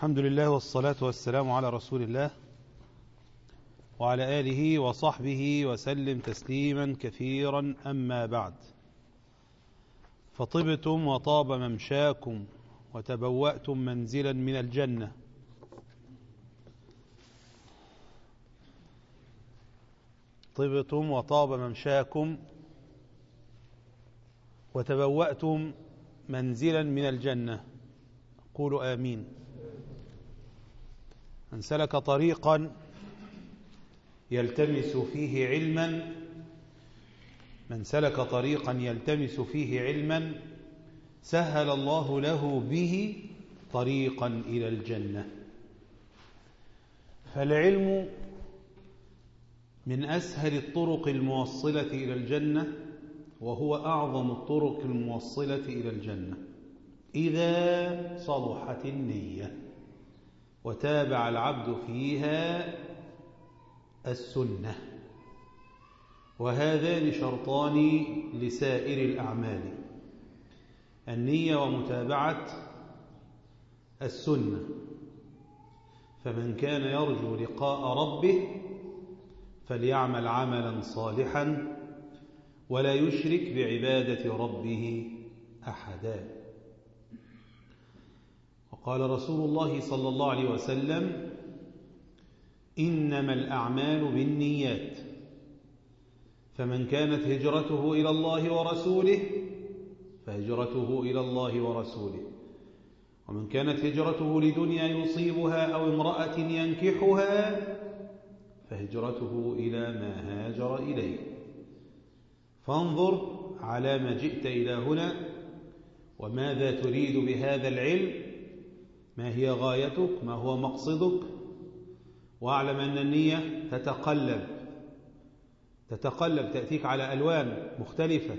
الحمد لله والصلاة والسلام على رسول الله وعلى آله وصحبه وسلم تسليما كثيرا أما بعد فطبتم وطاب ممشاكم وتبوأتم منزلا من الجنة طبتم وطاب ممشاكم وتبوأتم منزلا من الجنة قولوا آمين من سلك طريقا يلتمس فيه علما من سلك طريقا يلتمس فيه علما سهل الله له به طريقا إلى الجنة فالعلم من أسهل الطرق الموصلة إلى الجنة وهو أعظم الطرق الموصلة إلى الجنة إذا صلحت النية وتابع العبد فيها السنة وهذان شرطان لسائر الأعمال النية ومتابعة السنة فمن كان يرجو لقاء ربه فليعمل عملا صالحا ولا يشرك بعبادة ربه أحدا وقال رسول الله صلى الله عليه وسلم إنما الأعمال بالنيات فمن كانت هجرته إلى الله ورسوله فهجرته إلى الله ورسوله ومن كانت هجرته لدنيا يصيبها أو امرأة ينكحها فهجرته إلى ما هاجر إليه فانظر على ما جئت إلى هنا وماذا تريد بهذا العلم ما هي غايتك ما هو مقصدك واعلم أن النية تتقلب تتقلب تأتيك على ألوان مختلفة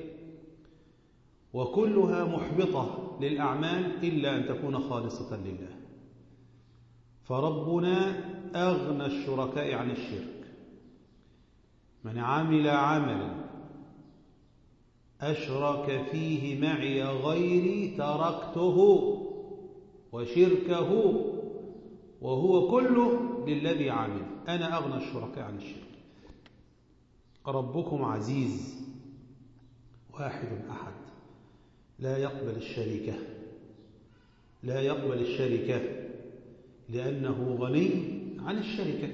وكلها محبطة للأعمال إلا أن تكون خالصة لله فربنا أغنى الشركاء عن الشرك من عمل عملا أشرك فيه معي غيري تركته وشركه وهو كله للذي عمل أنا أغنى الشركاء عن الشرك ربكم عزيز واحد أحد لا يقبل الشركة لا يقبل الشركة لأنه غني عن الشركة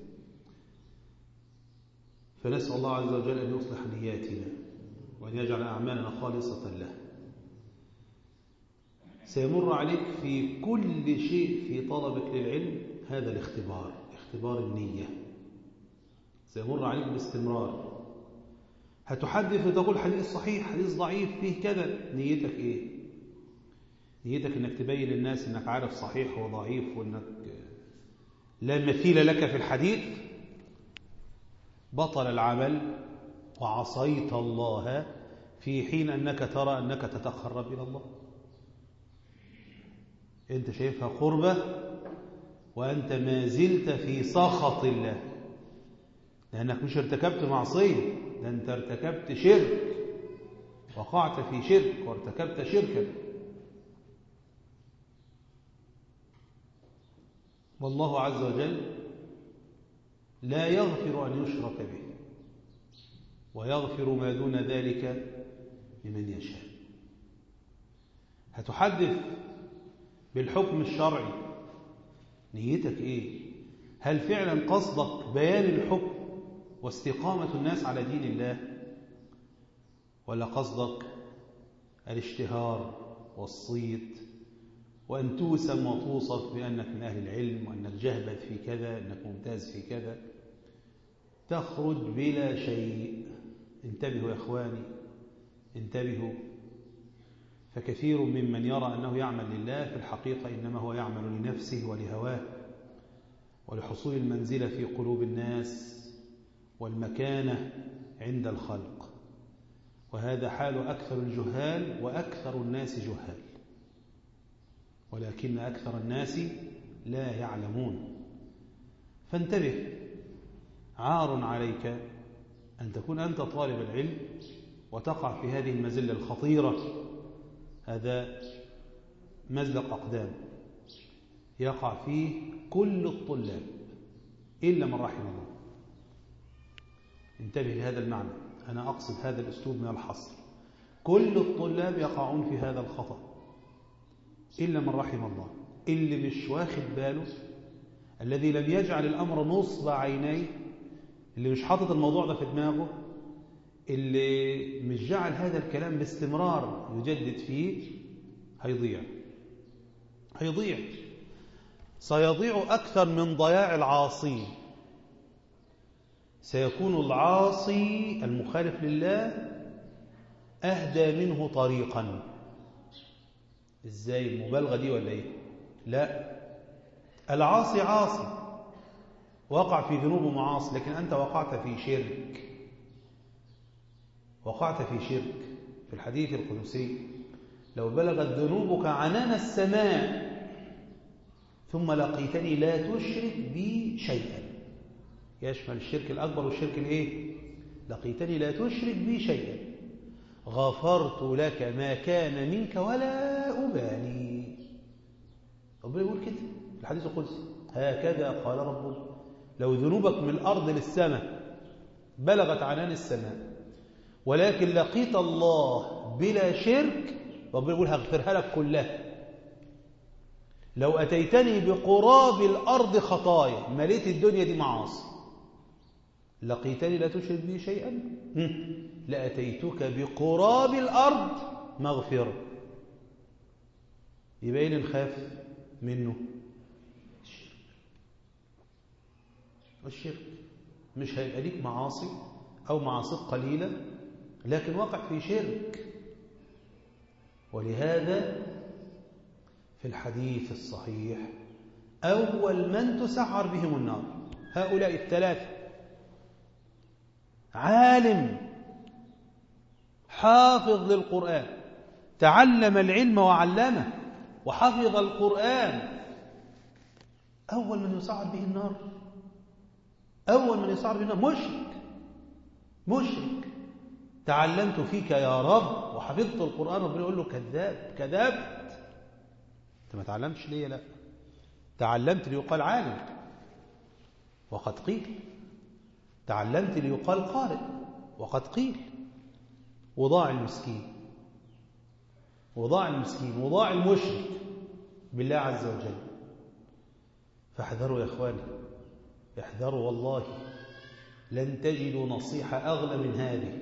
فنسأل الله عز وجل أن يصلح نياتنا وأن يجعل أعمالنا خالصة له سيمر عليك في كل شيء في طلبك للعلم هذا الاختبار اختبار النية سيمر عليك باستمرار هتحدث وتقول حديث صحيح حديث ضعيف فيه كذا نيتك ايه نيتك انك تبين للناس انك عارف صحيح وضعيف وانك لا مثيل لك في الحديث بطل العمل وعصيت الله في حين انك ترى انك تتقرب الى الله انت شايفها قربة وانت ما زلت في سخط الله لانك مش ارتكبت معصية ده انت ارتكبت شرك وقعت في شرك وارتكبت شركا والله عز وجل لا يغفر أن يشرك به ويغفر ما دون ذلك لمن يشاء هتحدث بالحكم الشرعي نيتك ايه هل فعلا قصدك بيان الحكم واستقامة الناس على دين الله ولا قصدك الاشتهار والصيت وأن توسم وتوصف بأنك من أهل العلم وأنك جهبت في كذا أنك ممتاز في كذا تخرج بلا شيء انتبهوا يا إخواني انتبهوا فكثير ممن يرى أنه يعمل لله في الحقيقة إنما هو يعمل لنفسه ولهواه ولحصول المنزلة في قلوب الناس والمكانة عند الخلق وهذا حال أكثر الجهال وأكثر الناس جهال ولكن أكثر الناس لا يعلمون فانتبه عار عليك أن تكون أنت طالب العلم وتقع في هذه المزلة الخطيرة هذا مزلق أقدام يقع فيه كل الطلاب إلا من رحم الله انتبه لهذا المعنى أنا أقصد هذا الأسلوب من الحصر كل الطلاب يقعون في هذا الخطأ إلا من رحم الله اللي مش واخد باله الذي لم يجعل الأمر نصب عينيه اللي مش حاطط الموضوع ده في دماغه اللي مش جعل هذا الكلام باستمرار يجدد فيه هيضيع هيضيع سيضيع أكثر من ضياع العاصي سيكون العاصي المخالف لله أهدى منه طريقا إزاي المبالغة دي ولا إيه لا العاصي عاصي وقع في ذنوب ومعاصي لكن أنت وقعت في شرك وقعت في شرك في الحديث القدسي لو بلغت ذنوبك عنان السماء ثم لقيتني لا تشرك بي شيئا يشمل الشرك الأكبر والشرك الإيه؟ لقيتني لا تشرك بي شيئا غفرت لك ما كان منك ولا أبالي ربنا يقول كده في الحديث القدسي هكذا قال ربنا لو ذنوبك من الأرض للسماء بلغت عنان السماء ولكن لقيت الله بلا شرك ربنا يقول هغفرها لك كلها لو أتيتني بقراب الأرض خطايا مليت الدنيا دي معاصي لقيتني لا تشرك بي شيئا لأتيتك بقراب الأرض مغفرة يبقى ايه اللي نخاف منه الشرك الشرك مش هيبقى ليك معاصي أو معاصي قليلة لكن وقع في شرك ولهذا في الحديث الصحيح أول من تسعر بهم النار هؤلاء الثلاثة عالم حافظ للقرآن تعلم العلم وعلمه وحفظ القرآن أول من يسعر به النار أول من يسعر به النار مشرك مشرك تعلمت فيك يا رب وحفظت القرآن ربنا يقول له كذاب كذبت انت ما تعلمتش ليه لا تعلمت ليقال عالم وقد قيل تعلمت ليقال قارئ وقد قيل وضاع المسكين وضاع المسكين وضاع المشرك بالله عز وجل فاحذروا يا اخواني احذروا والله لن تجدوا نصيحة أغلى من هذه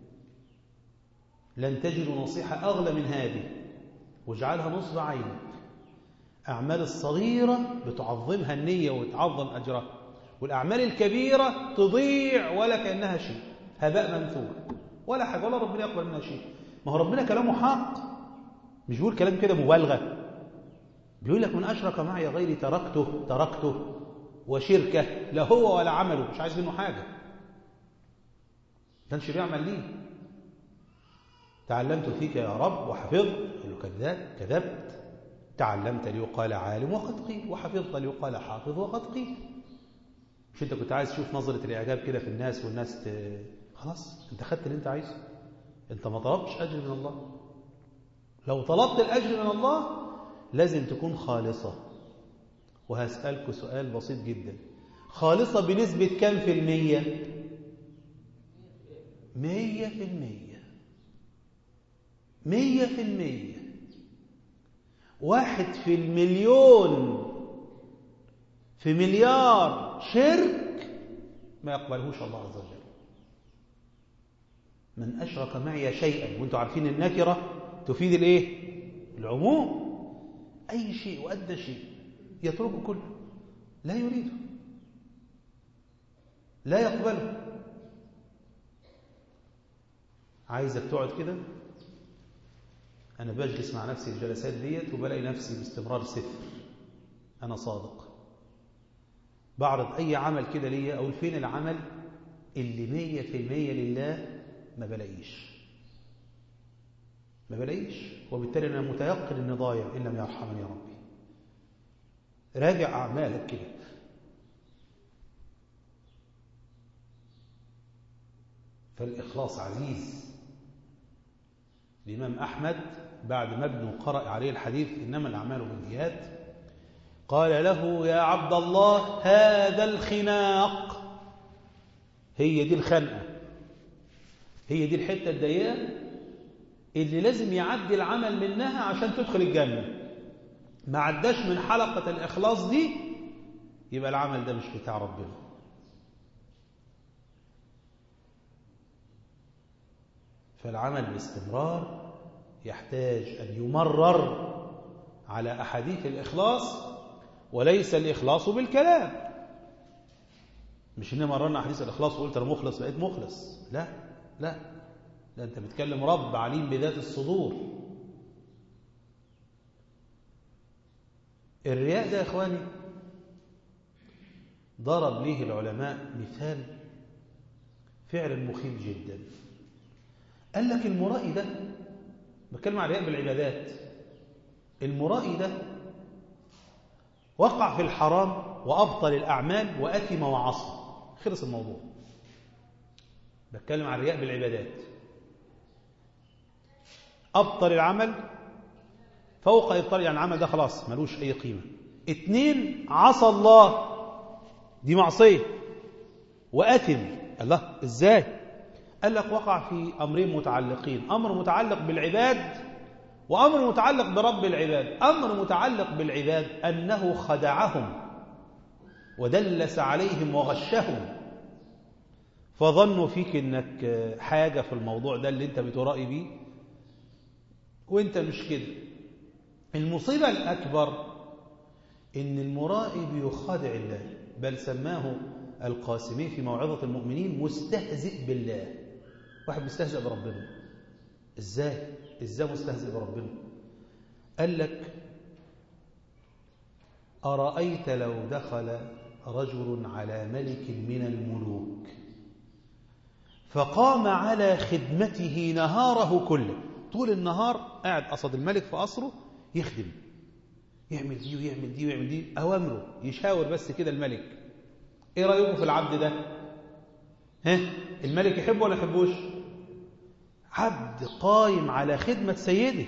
لن تجدوا نصيحة أغلى من هذه واجعلها نصب عينك أعمال الصغيرة بتعظمها النية وتعظم أجرها والأعمال الكبيرة تضيع ولا كأنها شيء هباء منثور ولا حاجة ولا ربنا يقبل منها شيء ما هو ربنا كلامه حق مش بيقول كلام كده مبالغة بيقول لك من أشرك معي غيري تركته تركته وشركه لا هو ولا عمله مش عايز منه حاجة كانش بيعمل ليه تعلمت فيك يا رب وحفظت قال له كذاب كذبت تعلمت ليقال عالم وقد قيل وحفظت ليقال حافظ وقد قيل مش انت كنت عايز تشوف نظرة الإعجاب كده في الناس والناس ت... خلاص انت خدت اللي انت عايزه انت ما طلبتش أجر من الله لو طلبت الأجر من الله لازم تكون خالصة وهسألكوا سؤال بسيط جدا خالصة بنسبة كم في المية مية في المية مية في المية واحد في المليون في مليار شرك ما يقبلهوش الله عز وجل من أشرك معي شيئا وانتم عارفين النكرة تفيد الايه العموم أي شيء وأدنى شيء يتركه كله لا يريده لا يقبله عايزك تقعد كده أنا بجلس مع نفسي الجلسات ديت وبلاقي نفسي باستمرار صفر أنا صادق بعرض أي عمل كده ليا أقول فين العمل اللي مية في المية لله ما بلاقيش ما بلاقيش وبالتالي أنا متيقن أني ضايع إن لم يرحمني يا ربي راجع أعمالك كده فالإخلاص عزيز الإمام أحمد بعد ما ابنه قرأ عليه الحديث إنما الأعمال بالنيات قال له يا عبد الله هذا الخناق هي دي الخنقة هي دي الحتة الضيقة اللي لازم يعدي العمل منها عشان تدخل الجنة ما عداش من حلقة الإخلاص دي يبقى العمل ده مش بتاع ربنا فالعمل باستمرار يحتاج أن يمرر على أحاديث الإخلاص وليس الإخلاص بالكلام مش إنما مررنا أحاديث الإخلاص وقلت أنا مخلص بقيت مخلص لا لا ده أنت بتكلم رب عليم بذات الصدور الرياء ده يا إخواني ضرب ليه العلماء مثال فعلا مخيف جدا قال لك المرائي ده بتكلم عن الرياء بالعبادات المرائي ده وقع في الحرام وأبطل الأعمال وأثم وعصى خلص الموضوع بتكلم عن الرياء بالعبادات أبطل العمل فوق إبطال يعني العمل ده خلاص ملوش أي قيمة اتنين عصى الله دي معصية وأثم الله إزاي قال لك وقع في أمرين متعلقين أمر متعلق بالعباد وأمر متعلق برب العباد أمر متعلق بالعباد أنه خدعهم ودلس عليهم وغشهم فظنوا فيك أنك حاجة في الموضوع ده اللي أنت بترائي بيه وأنت مش كده المصيبة الأكبر إن المرائي بيخادع الله بل سماه القاسمي في موعظة المؤمنين مستهزئ بالله واحد مستهزئ بربنا ازاي ازاي مستهزئ بربنا قال لك أرأيت لو دخل رجل على ملك من الملوك فقام على خدمته نهاره كله طول النهار قاعد قصد الملك في قصره يخدم يعمل دي ويعمل دي ويعمل دي أوامره يشاور بس كده الملك ايه رأيكم في العبد ده ها الملك يحبه ولا يحبوش عبد قايم على خدمة سيده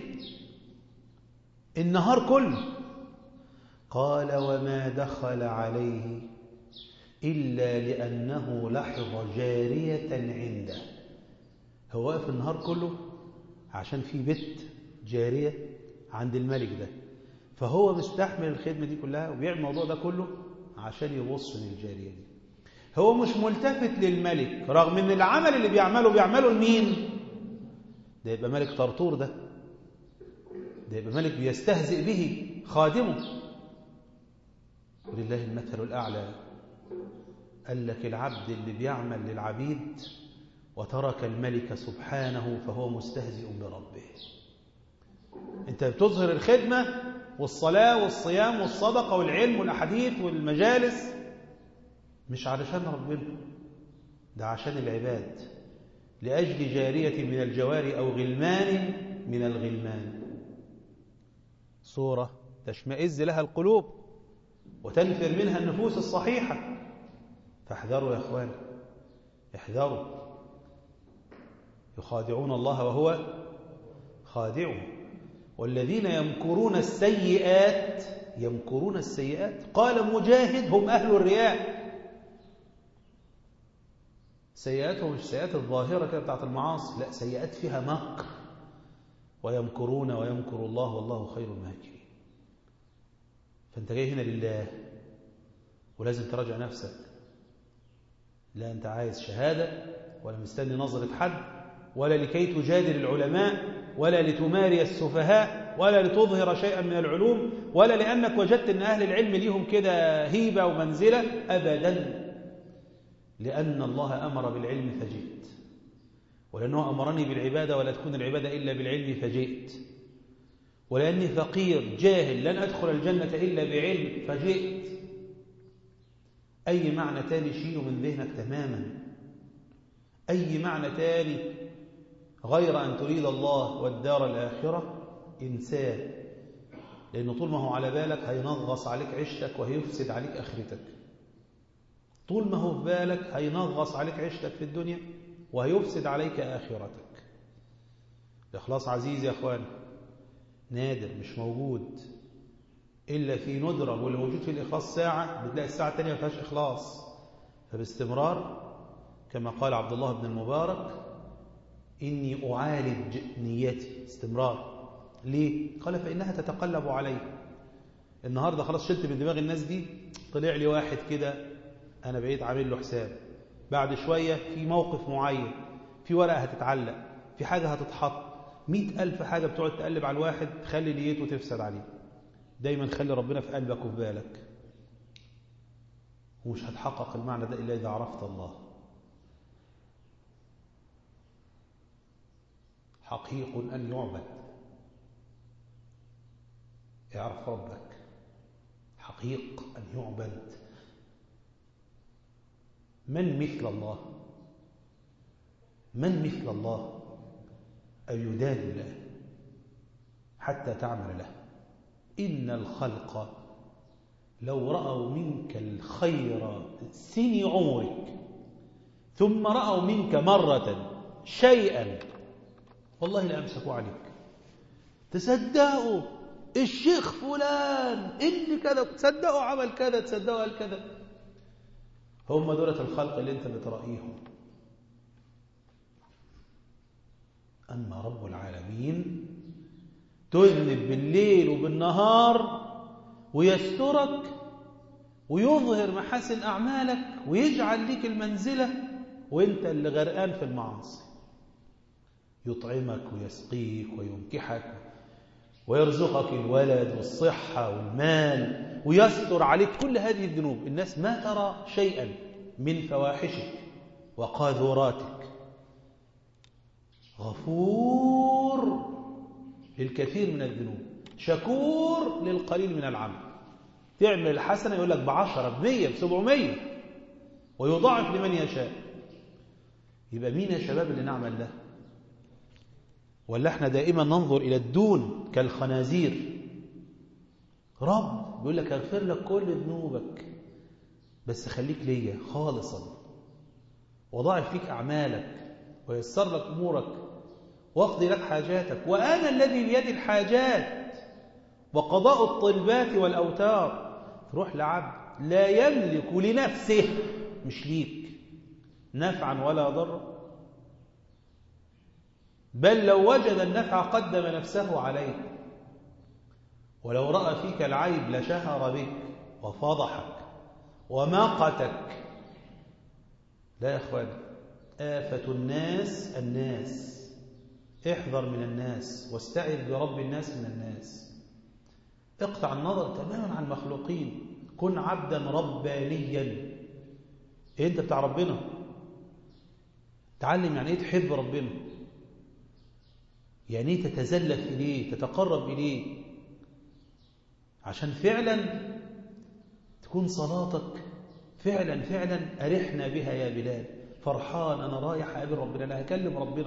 النهار كله قال وما دخل عليه إلا لأنه لحظ جارية عنده هو واقف النهار كله عشان في بيت جارية عند الملك ده فهو مستحمل الخدمة دي كلها وبيعمل الموضوع ده كله عشان يبص للجارية دي هو مش ملتفت للملك رغم ان العمل اللي بيعمله بيعمله لمين ده يبقى ملك طرطور ده ده يبقى ملك بيستهزئ به خادمه ولله المثل الأعلى قال لك العبد اللي بيعمل للعبيد وترك الملك سبحانه فهو مستهزئ بربه انت بتظهر الخدمة والصلاة والصيام والصدقة والعلم والأحاديث والمجالس مش علشان ربنا ده عشان العباد لأجل جارية من الجوار أو غلمان من الغلمان صورة تشمئز لها القلوب وتنفر منها النفوس الصحيحة فاحذروا يا أخوان احذروا يخادعون الله وهو خادعهم والذين يمكرون السيئات يمكرون السيئات قال مجاهد هم أهل الرياء سيئاتهم مش سيئات الظاهرة كده بتاعت المعاصي لا سيئات فيها مكر ويمكرون ويمكر الله والله خير الماكرين فأنت جاي هنا لله ولازم تراجع نفسك لا أنت عايز شهادة ولا مستني نظرة حد ولا لكي تجادل العلماء ولا لتماري السفهاء ولا لتظهر شيئا من العلوم ولا لأنك وجدت أن أهل العلم ليهم كده هيبة ومنزلة أبدا لأن الله أمر بالعلم فجئت ولأنه أمرني بالعبادة ولا تكون العبادة إلا بالعلم فجئت ولأني فقير جاهل لن أدخل الجنة إلا بعلم فجئت أي معنى تاني شيله من ذهنك تماما أي معنى تاني غير أن تريد الله والدار الآخرة إنسان لأنه طول ما هو على بالك هينغص عليك عيشتك وهيفسد عليك آخرتك طول ما هو في بالك هينغص عليك عيشتك في الدنيا وهيفسد عليك آخرتك الإخلاص عزيز يا أخوان نادر مش موجود إلا في ندرة واللي موجود في الإخلاص ساعة بتلاقي الساعة الثانية ما فيهاش إخلاص فباستمرار كما قال عبد الله بن المبارك إني أعالج نيتي استمرار ليه؟ قال فإنها تتقلب علي النهاردة خلاص شلت من دماغ الناس دي طلع لي واحد كده أنا بقيت عامل له حساب بعد شوية في موقف معين في ورقة هتتعلق في حاجة هتتحط مئة ألف حاجة بتقعد تقلب على الواحد تخلي نيته تفسد عليه دايما خلي ربنا في قلبك وفي بالك ومش هتحقق المعنى ده إلا إذا عرفت الله حقيق أن يعبد اعرف ربك حقيق أن يعبد من مثل الله من مثل الله أن يدان الله حتى تعمل له إن الخلق لو رأوا منك الخير سن عمرك ثم رأوا منك مرة شيئا والله لا أمسكوا عليك تصدقوا الشيخ فلان اللي كذا تصدقوا عمل كذا تصدقوا قال كذا هم دولة الخلق اللي انت بترأيهم أما رب العالمين تذنب بالليل وبالنهار ويسترك ويظهر محاسن أعمالك ويجعل لك المنزلة وانت اللي غرقان في المعاصي يطعمك ويسقيك وينكحك ويرزقك الولد والصحة والمال ويستر عليك كل هذه الذنوب الناس ما ترى شيئا من فواحشك وقاذوراتك غفور للكثير من الذنوب شكور للقليل من العمل تعمل الحسنة يقول لك بعشرة بمية بسبعمية ويضاعف لمن يشاء يبقى مين يا شباب اللي نعمل ده ولا احنا دائما ننظر إلى الدون كالخنازير رب بيقول لك اغفر لك كل ذنوبك بس خليك ليا خالصا وضاعف فيك أعمالك ويسر لك أمورك واقضي لك حاجاتك وأنا الذي بيد الحاجات وقضاء الطلبات والأوتار تروح لعبد لا يملك لنفسه مش ليك نفعا ولا ضرا بل لو وجد النفع قدم نفسه عليك ولو رأى فيك العيب لشهر بك وفضحك ومقتك لا يا اخوان آفة الناس الناس احذر من الناس واستعذ برب الناس من الناس اقطع النظر تماما عن المخلوقين كن عبدا ربانيا إيه انت بتاع ربنا تعلم يعني ايه تحب ربنا يعني ايه تتزلف اليه تتقرب اليه عشان فعلا تكون صلاتك فعلا فعلا أرحنا بها يا بلال فرحان أنا رايح أقابل ربنا أنا هكلم ربنا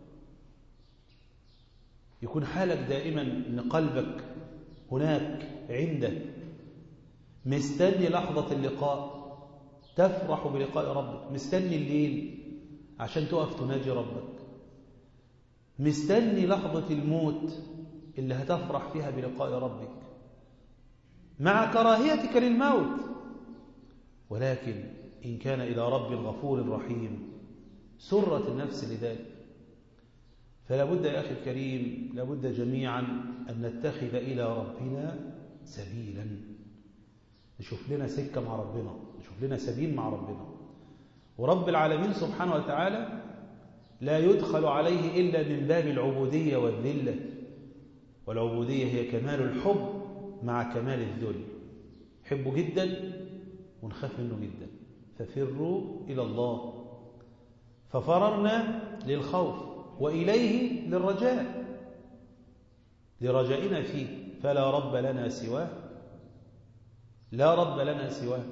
يكون حالك دائما أن قلبك هناك عنده مستني لحظة اللقاء تفرح بلقاء ربك مستني الليل عشان تقف تناجي ربك مستني لحظة الموت اللي هتفرح فيها بلقاء ربك مع كراهيتك للموت ولكن إن كان إلى رب غفور رحيم سرت النفس لذلك فلا بد يا أخي الكريم لابد جميعا أن نتخذ إلى ربنا سبيلا نشوف لنا سكة مع ربنا نشوف لنا سبيل مع ربنا ورب العالمين سبحانه وتعالى لا يدخل عليه إلا من باب العبودية والذلة والعبودية هي كمال الحب مع كمال الذل حبه جدا ونخاف منه جدا ففروا إلى الله ففررنا للخوف وإليه للرجاء لرجائنا فيه فلا رب لنا سواه لا رب لنا سواه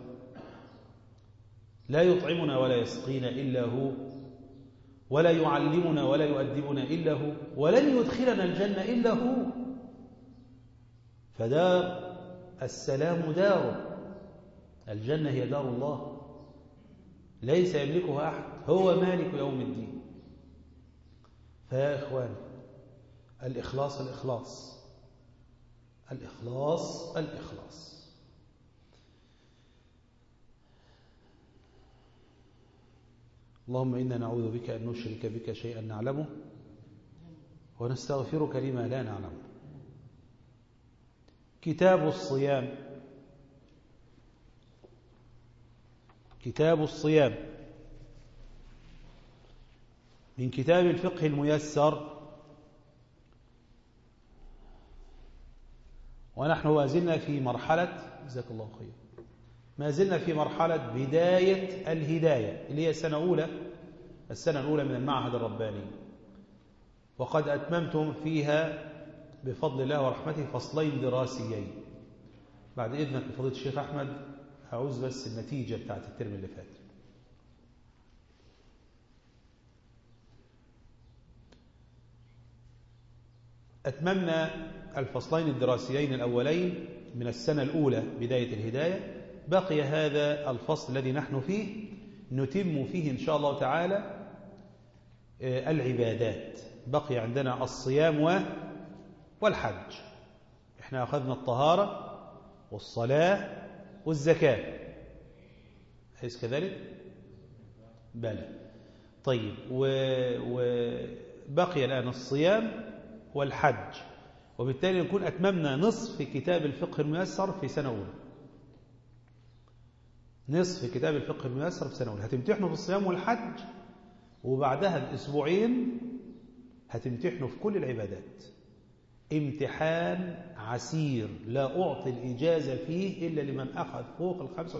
لا يطعمنا ولا يسقينا إلا هو ولا يعلمنا ولا يؤدبنا إلا هو ولن يدخلنا الجنة إلا هو فدار السلام دار الجنة هي دار الله ليس يملكها أحد هو مالك يوم الدين فيا إخوان الإخلاص الإخلاص الإخلاص الإخلاص اللهم إنا نعوذ بك أن نشرك بك شيئا نعلمه ونستغفرك لما لا نعلمه كتاب الصيام كتاب الصيام من كتاب الفقه الميسر ونحن ما زلنا في مرحلة جزاك الله خير ما زلنا في مرحلة بداية الهداية اللي هي السنة الأولى السنة الأولى من المعهد الرباني وقد أتممتم فيها بفضل الله ورحمته فصلين دراسيين بعد إذنك بفضيلة الشيخ أحمد هعوز بس النتيجة بتاعت الترم اللي فات أتممنا الفصلين الدراسيين الأولين من السنة الأولى بداية الهداية بقي هذا الفصل الذي نحن فيه نتم فيه إن شاء الله تعالى العبادات بقي عندنا الصيام والحج احنا أخذنا الطهارة والصلاة والزكاة أليس كذلك؟ بلى طيب وبقي الآن الصيام والحج وبالتالي نكون أتممنا نصف كتاب الفقه الميسر في سنة أولى نصف كتاب الفقه الميسر في سنة أولى هتمتحنوا في الصيام والحج وبعدها بأسبوعين هتمتحنوا في كل العبادات امتحان عسير لا أعطي الإجازة فيه إلا لمن أخذ فوق ال 95%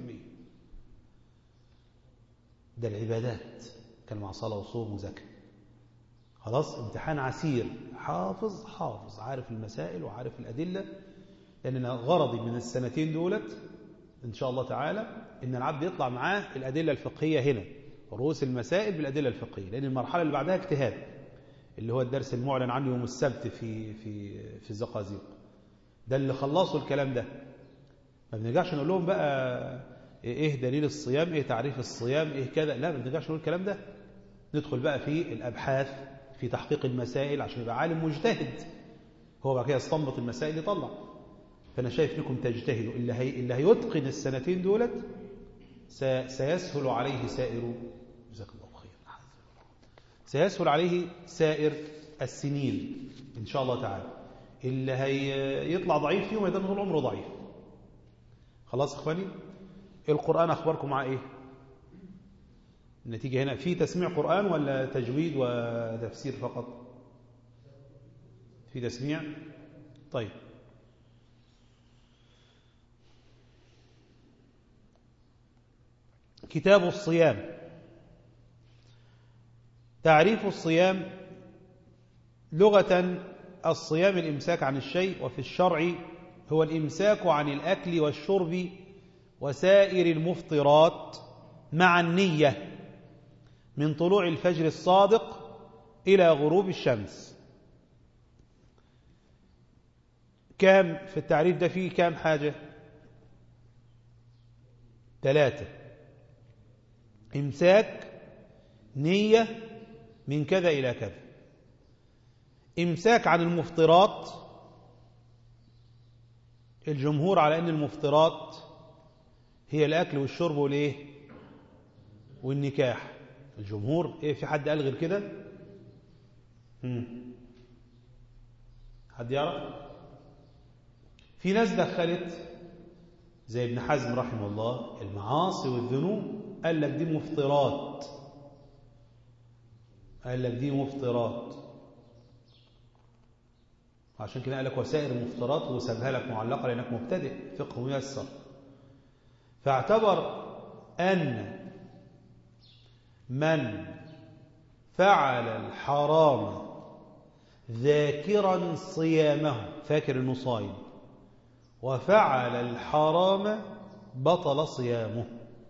ده العبادات كان مع صلاة وصوم وزكاة خلاص امتحان عسير حافظ حافظ عارف المسائل وعارف الأدلة لأن غرضي من السنتين دولت إن شاء الله تعالى إن العبد يطلع معاه الأدلة الفقهية هنا رؤوس المسائل بالأدلة الفقهية لأن المرحلة اللي بعدها اجتهاد اللي هو الدرس المعلن عنه يوم السبت في في في الزقازيق ده اللي خلصوا الكلام ده ما بنرجعش نقول لهم بقى ايه دليل الصيام ايه تعريف الصيام ايه كذا لا ما بنرجعش نقول الكلام ده ندخل بقى في الابحاث في تحقيق المسائل عشان يبقى عالم مجتهد هو بعد كده يستنبط المسائل يطلع فانا شايف انكم تجتهدوا اللي هي اللي هيتقن السنتين دولت سيسهل عليه سائر جزاك الله خير سيسهل عليه سائر السنين ان شاء الله تعالى اللي هيطلع ضعيف فيهم هيضل طول عمره ضعيف خلاص يا اخواني القران اخباركم مع ايه النتيجة هنا في تسميع قرآن ولا تجويد وتفسير فقط في تسميع طيب كتاب الصيام تعريف الصيام لغة الصيام الإمساك عن الشيء وفي الشرع هو الإمساك عن الأكل والشرب وسائر المفطرات مع النية من طلوع الفجر الصادق إلى غروب الشمس كام في التعريف ده فيه كام حاجة ثلاثة إمساك نية من كذا إلى كذا إمساك عن المفطرات الجمهور على أن المفطرات هي الأكل والشرب والإيه والنكاح الجمهور إيه في حد قال غير كده حد يعرف في ناس دخلت زي ابن حزم رحمه الله المعاصي والذنوب قال لك دي مفطرات قال لك دي مفطرات عشان كده قال لك وسائر المفطرات وسابها لك معلقة لأنك مبتدئ فقه ميسر فاعتبر أن من فعل الحرام ذاكرا صيامه فاكر انه صايم وفعل الحرام بطل صيامه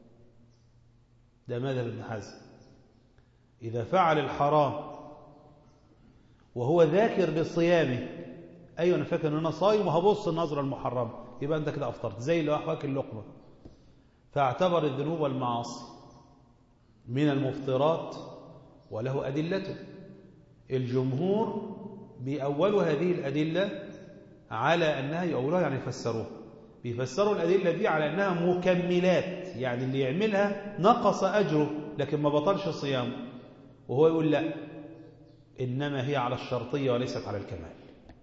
ده مذهب ابن حزم إذا فعل الحرام وهو ذاكر لصيامه أيوة أنا فاكر أن أنا صايم وهبص النظرة المحرمة يبقى أنت كده أفطرت زي اللي واكل اللقمة فاعتبر الذنوب والمعاصي من المفطرات وله أدلته الجمهور بأول هذه الأدلة على أنها يؤولها يعني يفسروها بيفسروا الأدلة دي على أنها مكملات يعني اللي يعملها نقص أجره لكن ما بطلش صيامه وهو يقول لا إنما هي على الشرطية وليست على الكمال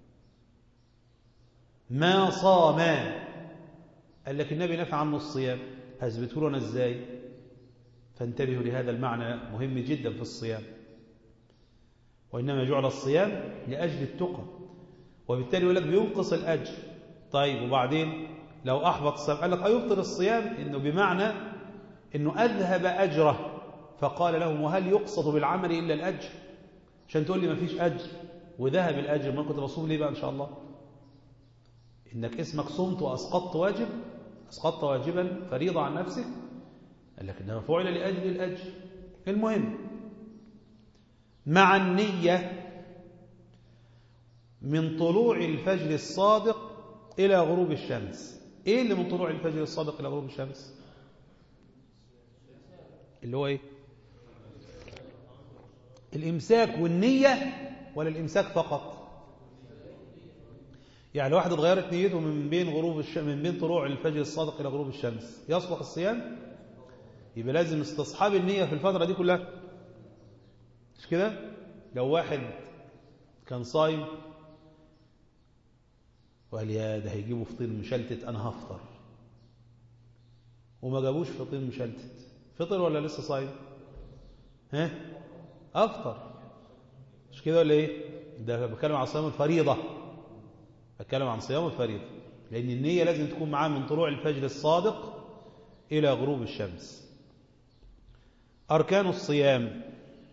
ما صام قال لك النبي نفى عنه الصيام هثبته لنا ازاي فانتبهوا لهذا المعنى مهم جدا في الصيام وإنما جعل الصيام لأجل التقى وبالتالي يقول لك بينقص الأجر طيب وبعدين لو أحبط الصيام قال لك أيبطل الصيام إنه بمعنى إنه أذهب أجره فقال لهم وهل يقصد بالعمل إلا الأجر عشان تقول لي ما فيش أجر وذهب الأجر ما كنت بصوم ليه بقى إن شاء الله إنك اسمك صمت وأسقطت واجب أسقطت واجبا فريضة عن نفسك قال لك إنما فعل لأجل الأجر المهم مع النية من طلوع الفجر الصادق إلى غروب الشمس إيه اللي من طلوع الفجر الصادق إلى غروب الشمس اللي هو إيه الإمساك والنية ولا الإمساك فقط يعني واحد اتغيرت نيته من بين غروب الش... من بين طلوع الفجر الصادق إلى غروب الشمس يصلح الصيام يبقى لازم استصحاب النية في الفترة دي كلها مش كده لو واحد كان صايم وقال يا ده هيجيبوا فطير مشلتت أنا هفطر وما جابوش فطير مشلتت فطر ولا لسه صايم ها أفطر مش كده ولا إيه ده بتكلم عن صيام الفريضة بتكلم عن صيام الفريضة لأن النية لازم تكون معاه من طلوع الفجر الصادق إلى غروب الشمس أركان الصيام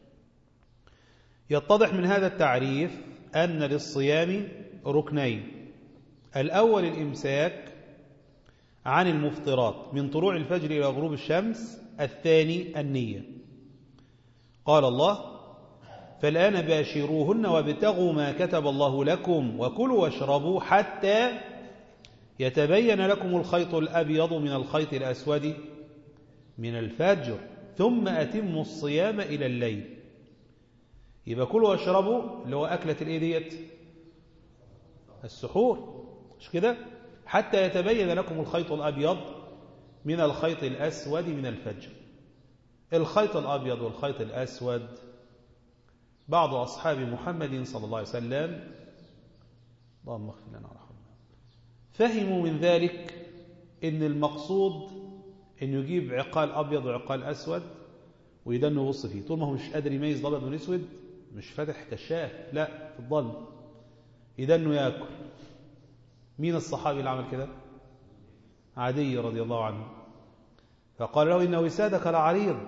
يتضح من هذا التعريف أن للصيام ركنين الأول الإمساك عن المفطرات من طلوع الفجر إلى غروب الشمس الثاني النية قال الله فالآن باشروهن وابتغوا ما كتب الله لكم وكلوا واشربوا حتى يتبين لكم الخيط الأبيض من الخيط الأسود من الفجر ثم أتموا الصيام إلى الليل يبقى كلوا واشربوا اللي هو أكلة الإيه ديت السحور مش كده حتى يتبين لكم الخيط الأبيض من الخيط الأسود من الفجر الخيط الأبيض والخيط الأسود بعض أصحاب محمد صلى الله عليه وسلم اللهم اغفر لنا ورحمنا فهموا من ذلك ان المقصود انه يجيب عقال ابيض وعقال اسود ويدنه يبص فيه طول ما هو مش قادر يميز الابيض من الاسود مش فاتح كشاف لا في الظل يدنه ياكل مين الصحابي اللي عمل كده عدي رضي الله عنه فقال له ان وسادك لعريض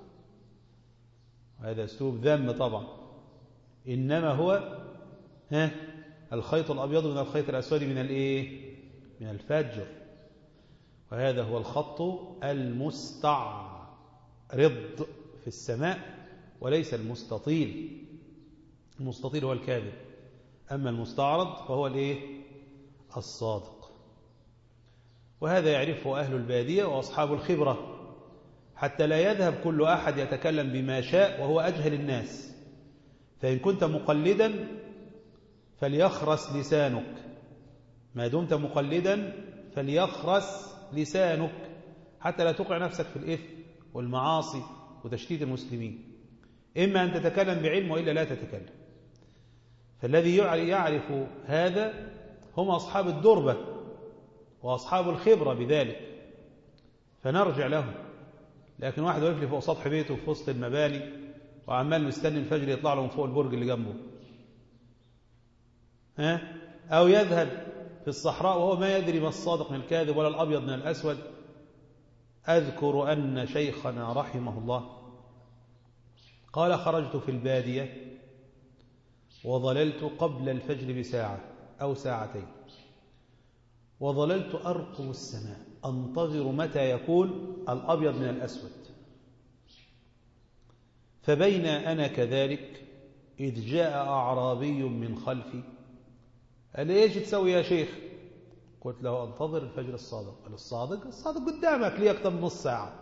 هذا اسلوب ذم طبعا انما هو ها الخيط الابيض من الخيط الاسود من الايه من الفجر وهذا هو الخط المستعرض في السماء وليس المستطيل المستطيل هو الكاذب أما المستعرض فهو الايه الصادق وهذا يعرفه أهل البادية وأصحاب الخبرة حتى لا يذهب كل أحد يتكلم بما شاء وهو أجهل الناس فإن كنت مقلدا فليخرس لسانك ما دمت مقلدا فليخرس لسانك حتى لا توقع نفسك في الإثم والمعاصي وتشتيت المسلمين إما أن تتكلم بعلم وإلا لا تتكلم فالذي يعرف هذا هم أصحاب الدربة وأصحاب الخبرة بذلك فنرجع لهم لكن واحد واقف لي فوق سطح بيته في وسط المباني وعمال مستني الفجر يطلع له من فوق البرج اللي جنبه ها أو يذهب في الصحراء وهو ما يدري ما الصادق من الكاذب ولا الأبيض من الأسود أذكر أن شيخنا رحمه الله قال خرجت في البادية وظللت قبل الفجر بساعة أو ساعتين وظللت أرقب السماء أنتظر متى يكون الأبيض من الأسود فبين أنا كذلك إذ جاء أعرابي من خلفي قال لي ايش تسوي يا شيخ قلت له انتظر الفجر الصادق قال الصادق الصادق قدامك لي اكثر من نص ساعه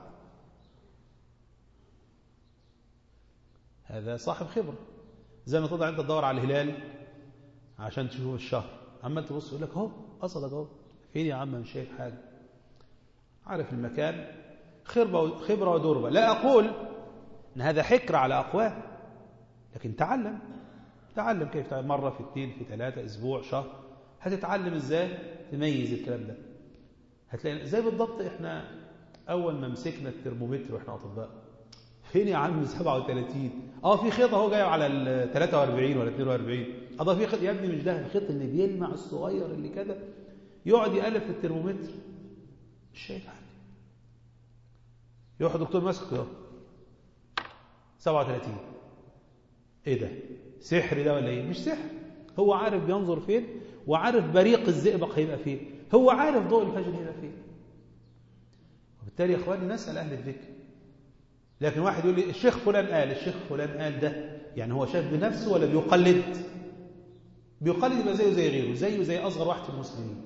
هذا صاحب خبره زي ما تطلع انت تدور على الهلال عشان تشوف الشهر عمال تبص يقول لك اهو قصدك اهو فين يا عم مش شايف حاجه عارف المكان خبره خبره ودربه لا اقول ان هذا حكر على اقوام لكن تعلم تعلم كيف تعلم مره في اثنين في ثلاثه اسبوع شهر هتتعلم ازاي تميز الكلام ده هتلاقي زي بالضبط احنا اول ما مسكنا الترمومتر واحنا اطباء فين يا عم 37 اه في خيط اهو جاي على ال 43 ولا 42 اه ده في خيط يا ابني مش ده الخيط اللي بيلمع الصغير اللي كده يقعد يقلب في الترمومتر مش شايف حاجه يروح الدكتور ماسك كده 37 ايه ده سحر ده ولا ايه مش سحر هو عارف بينظر فين وعارف بريق الزئبق هيبقى فين هو عارف ضوء الفجر هيبقى فين وبالتالي يا اخواني نسال اهل الذكر لكن واحد يقول لي الشيخ فلان قال الشيخ فلان قال ده يعني هو شاف بنفسه ولا بيقلد بيقلد يبقى زيه زي غيره زيه زي اصغر واحد في المسلمين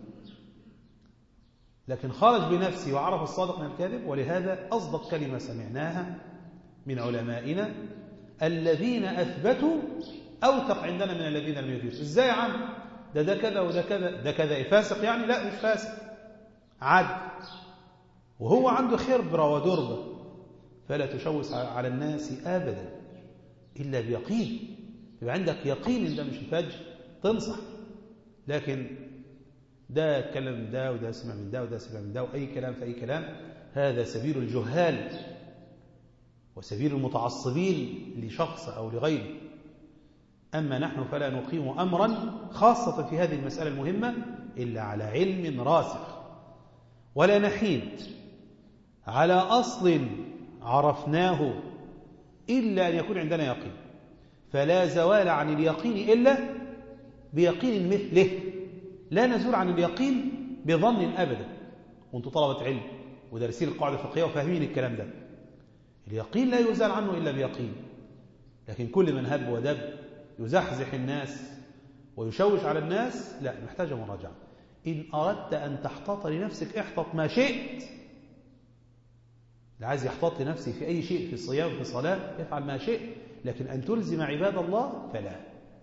لكن خرج بنفسه وعرف الصادق من الكاذب ولهذا اصدق كلمه سمعناها من علمائنا الذين اثبتوا اوثق عندنا من الذين لم يثبتوا ازاي يا عم ده ده كذا وده كذا ده كذا إيه فاسق يعني لا مش فاسق عد وهو عنده خبره ودربه فلا تشوش على الناس ابدا الا بيقين يبقى عندك يقين ان ده مش الفجر تنصح لكن ده اتكلم من ده وده سمع من ده وده سمع من ده واي كلام في اي كلام هذا سبيل الجهال وسبيل المتعصبين لشخص او لغيره اما نحن فلا نقيم امرا خاصه في هذه المساله المهمه الا على علم راسخ ولا نحيد على اصل عرفناه الا ان يكون عندنا يقين فلا زوال عن اليقين الا بيقين مثله لا نزول عن اليقين بظن ابدا وانتم طلبه علم ودارسين القاعده الفقهيه وفاهمين الكلام ده اليقين لا يزال عنه الا بيقين لكن كل من هب ودب يزحزح الناس ويشوش على الناس لا محتاجه مراجعه ان اردت ان تحتاط لنفسك احتط ما شئت اللي عايز يحتاط لنفسه في اي شيء في الصيام في الصلاه يفعل ما شئت لكن ان تلزم عباد الله فلا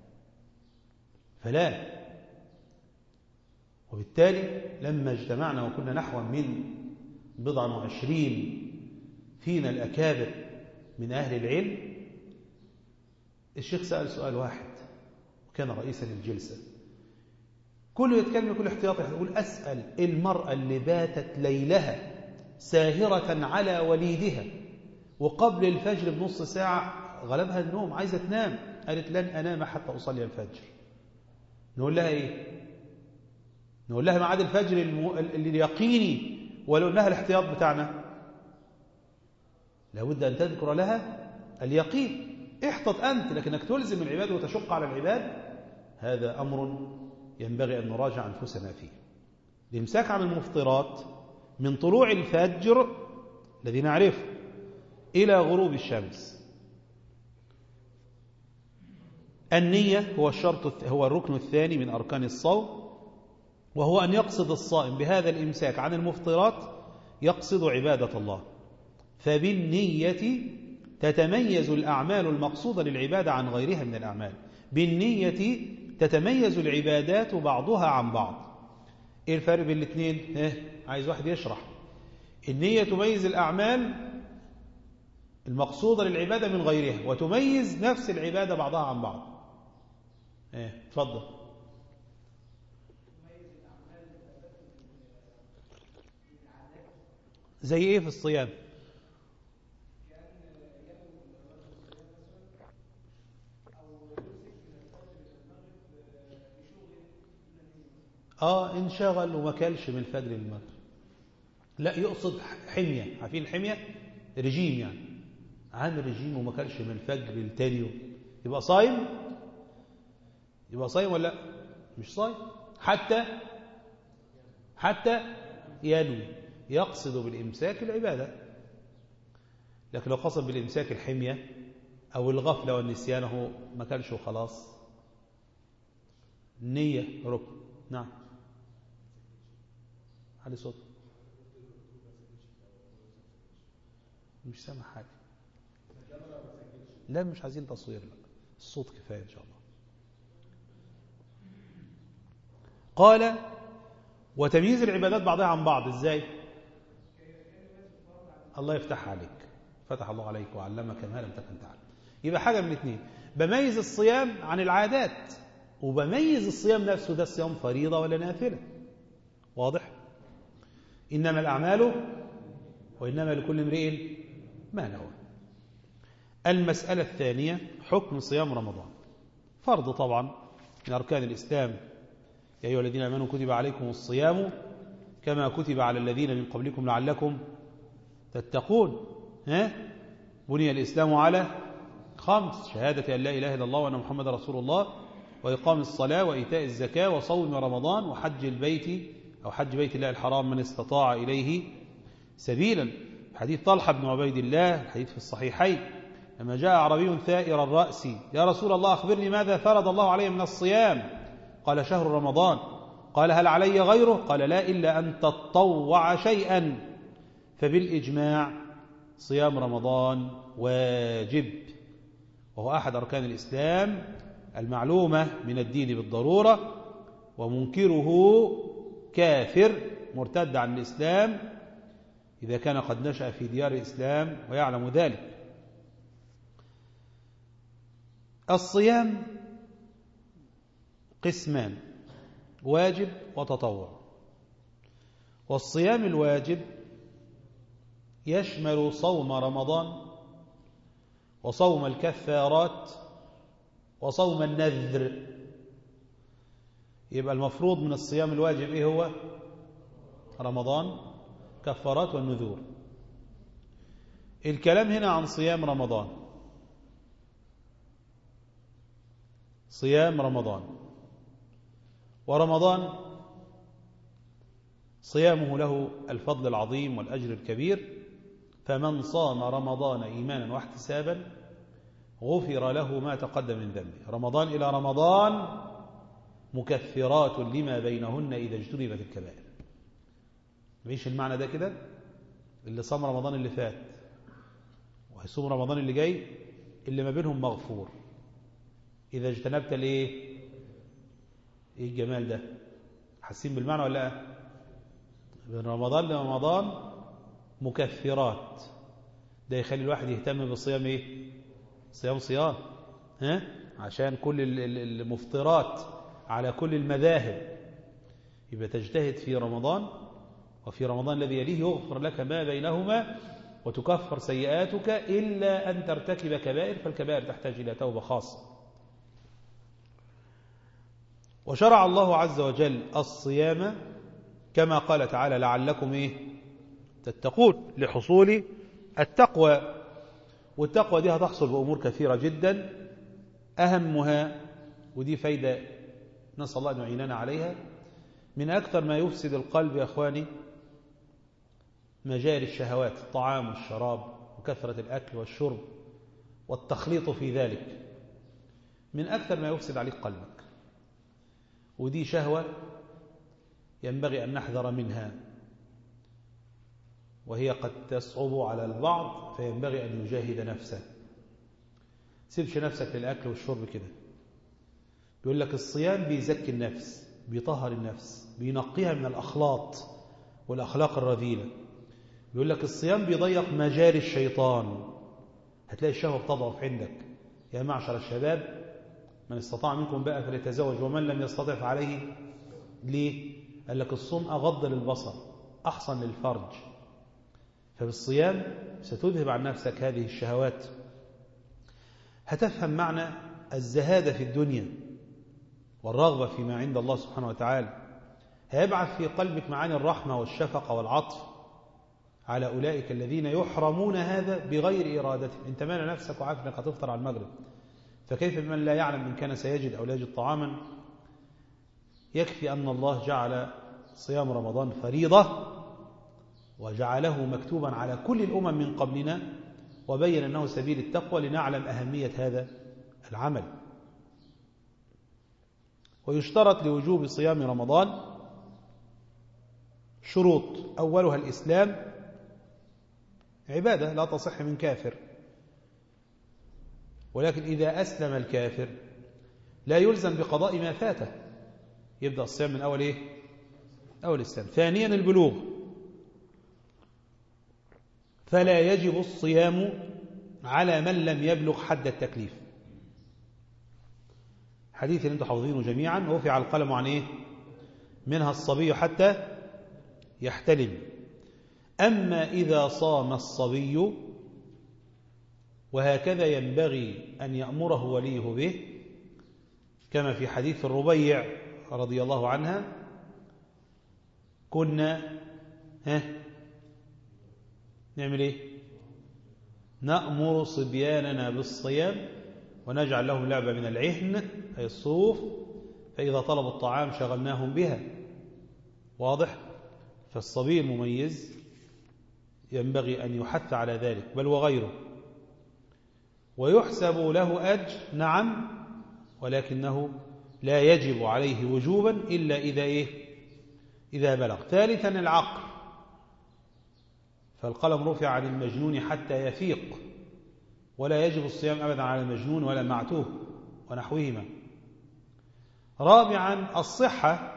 فلا وبالتالي لما اجتمعنا وكنا نحو من بضع وعشرين فينا الأكابر من أهل العلم الشيخ سأل سؤال واحد وكان رئيسا للجلسة كله يتكلم كل احتياطي يقول أسأل المرأة اللي باتت ليلها ساهرة على وليدها وقبل الفجر بنص ساعة غلبها النوم عايزة تنام قالت لن أنام حتى أصلي الفجر نقول لها إيه نقول لها ميعاد الفجر اليقيني ولو لها الاحتياط بتاعنا لابد أن تذكر لها اليقين احتط أنت لكنك تلزم العباد وتشق على العباد هذا أمر ينبغي أن نراجع أنفسنا فيه الإمساك عن المفطرات من طلوع الفجر الذي نعرفه إلى غروب الشمس النية هو الشرط هو الركن الثاني من أركان الصوم وهو أن يقصد الصائم بهذا الإمساك عن المفطرات يقصد عبادة الله فبالنية تتميز الأعمال المقصودة للعبادة عن غيرها من الأعمال بالنية تتميز العبادات بعضها عن بعض إيه الفرق بين الاثنين إيه؟ عايز واحد يشرح النية تميز الأعمال المقصودة للعبادة من غيرها وتميز نفس العبادة بعضها عن بعض ايه اتفضل زي ايه في الصيام اه انشغل وما كلش من الفجر للمغرب لا يقصد حمية عارفين الحمية رجيم يعني عامل رجيم وما كلش من الفجر لتاني يوم يبقى صايم يبقى صايم ولا لا مش صايم حتى حتى ينوي يقصد بالإمساك العبادة لكن لو قصد بالإمساك الحمية أو الغفلة والنسيان هو ما كانش وخلاص النية ركن نعم علي صوت مش سامع حاجة لا مش عايزين تصوير لا الصوت كفاية إن شاء الله قال وتمييز العبادات بعضها عن بعض ازاي الله يفتح عليك فتح الله عليك وعلمك ما لم تكن تعلم يبقى حاجة من اثنين بميز الصيام عن العادات وبميز الصيام نفسه ده الصيام فريضة ولا نافلة واضح إنما الأعمال وإنما لكل امرئ ما نوى المسألة الثانية حكم صيام رمضان فرض طبعا من أركان الإسلام يا أيها الذين آمنوا كتب عليكم الصيام كما كتب على الذين من قبلكم لعلكم تتقون ها بني الإسلام على خمس شهادة أن لا إله إلا الله وأن محمد رسول الله وإقام الصلاة وإيتاء الزكاة وصوم رمضان وحج البيت أو حج بيت الله الحرام من استطاع إليه سبيلا حديث طلحة بن عبيد الله الحديث في الصحيحين لما جاء عربي ثائر الرأس يا رسول الله أخبرني ماذا فرض الله علي من الصيام قال شهر رمضان قال هل علي غيره قال لا إلا أن تطوع شيئا فبالإجماع صيام رمضان واجب وهو أحد أركان الإسلام المعلومة من الدين بالضرورة ومنكره كافر مرتد عن الإسلام إذا كان قد نشأ في ديار الإسلام ويعلم ذلك الصيام قسمان واجب وتطوع والصيام الواجب يشمل صوم رمضان وصوم الكفارات وصوم النذر يبقى المفروض من الصيام الواجب ايه هو رمضان كفارات والنذور الكلام هنا عن صيام رمضان صيام رمضان ورمضان صيامه له الفضل العظيم والأجر الكبير فمن صام رمضان إيمانا واحتسابا غفر له ما تقدم من ذنبه رمضان إلى رمضان مكفرات لما بينهن إذا اجتنبت الكبائر مفيش المعنى ده كده اللي صام رمضان اللي فات وهيصوم رمضان اللي جاي اللي ما بينهم مغفور إذا اجتنبت الايه ايه الجمال ده حاسين بالمعنى ولا لا من رمضان لرمضان مكفرات ده يخلي الواحد يهتم بالصيام ايه صيام صيام ها عشان كل المفطرات على كل المذاهب يبقى تجتهد في رمضان وفي رمضان الذي يليه يغفر لك ما بينهما وتكفر سيئاتك إلا أن ترتكب كبائر فالكبائر تحتاج إلى توبة خاصة وشرع الله عز وجل الصيام كما قال تعالى لعلكم إيه تتقون لحصول التقوى والتقوى دي هتحصل بأمور كثيرة جدا أهمها ودي فايدة نسأل الله أن يعيننا عليها من أكثر ما يفسد القلب يا أخواني مجاري الشهوات الطعام والشراب وكثرة الأكل والشرب والتخليط في ذلك من أكثر ما يفسد عليك قلبك ودي شهوة ينبغي أن نحذر منها وهي قد تصعب على البعض فينبغي أن يجاهد نفسه سيبش نفسك للأكل والشرب كده بيقول لك الصيام بيزكي النفس بيطهر النفس بينقيها من الأخلاط والأخلاق الرذيلة بيقول لك الصيام بيضيق مجاري الشيطان هتلاقي الشهوة بتضعف عندك يا معشر الشباب من استطاع منكم بقى فليتزوج ومن لم يستطع فعليه ليه؟ قال لك الصوم أغض للبصر أحصن للفرج فبالصيام ستذهب عن نفسك هذه الشهوات هتفهم معنى الزهادة في الدنيا والرغبة فيما عند الله سبحانه وتعالى هيبعث في قلبك معاني الرحمة والشفقة والعطف على أولئك الذين يحرمون هذا بغير إرادته انت مانع نفسك وعارف انك هتفطر على المغرب فكيف بمن لا يعلم إن كان سيجد أو لا يجد طعاما يكفي أن الله جعل صيام رمضان فريضة وجعله مكتوبا على كل الأمم من قبلنا وبين أنه سبيل التقوى لنعلم أهمية هذا العمل ويشترط لوجوب صيام رمضان شروط أولها الإسلام عبادة لا تصح من كافر ولكن إذا أسلم الكافر لا يلزم بقضاء ما فاته يبدأ الصيام من أول إيه أول السنة ثانيا البلوغ فلا يجب الصيام على من لم يبلغ حد التكليف حديث اللي انتم حافظينه جميعا رفع القلم عن ايه منها الصبي حتى يحتلم أما إذا صام الصبي وهكذا ينبغي أن يأمره وليه به كما في حديث الربيع رضي الله عنها كنا ها نعمل ايه نأمر صبياننا بالصيام ونجعل لهم لعبة من العهن أي الصوف فإذا طلبوا الطعام شغلناهم بها واضح فالصبي المميز ينبغي أن يحث على ذلك بل وغيره ويحسب له أجر نعم ولكنه لا يجب عليه وجوبا إلا إذا إيه إذا بلغ ثالثا العقل فالقلم رفع عن المجنون حتى يفيق ولا يجب الصيام أبدا على المجنون ولا المعتوه ونحوهما رابعا الصحة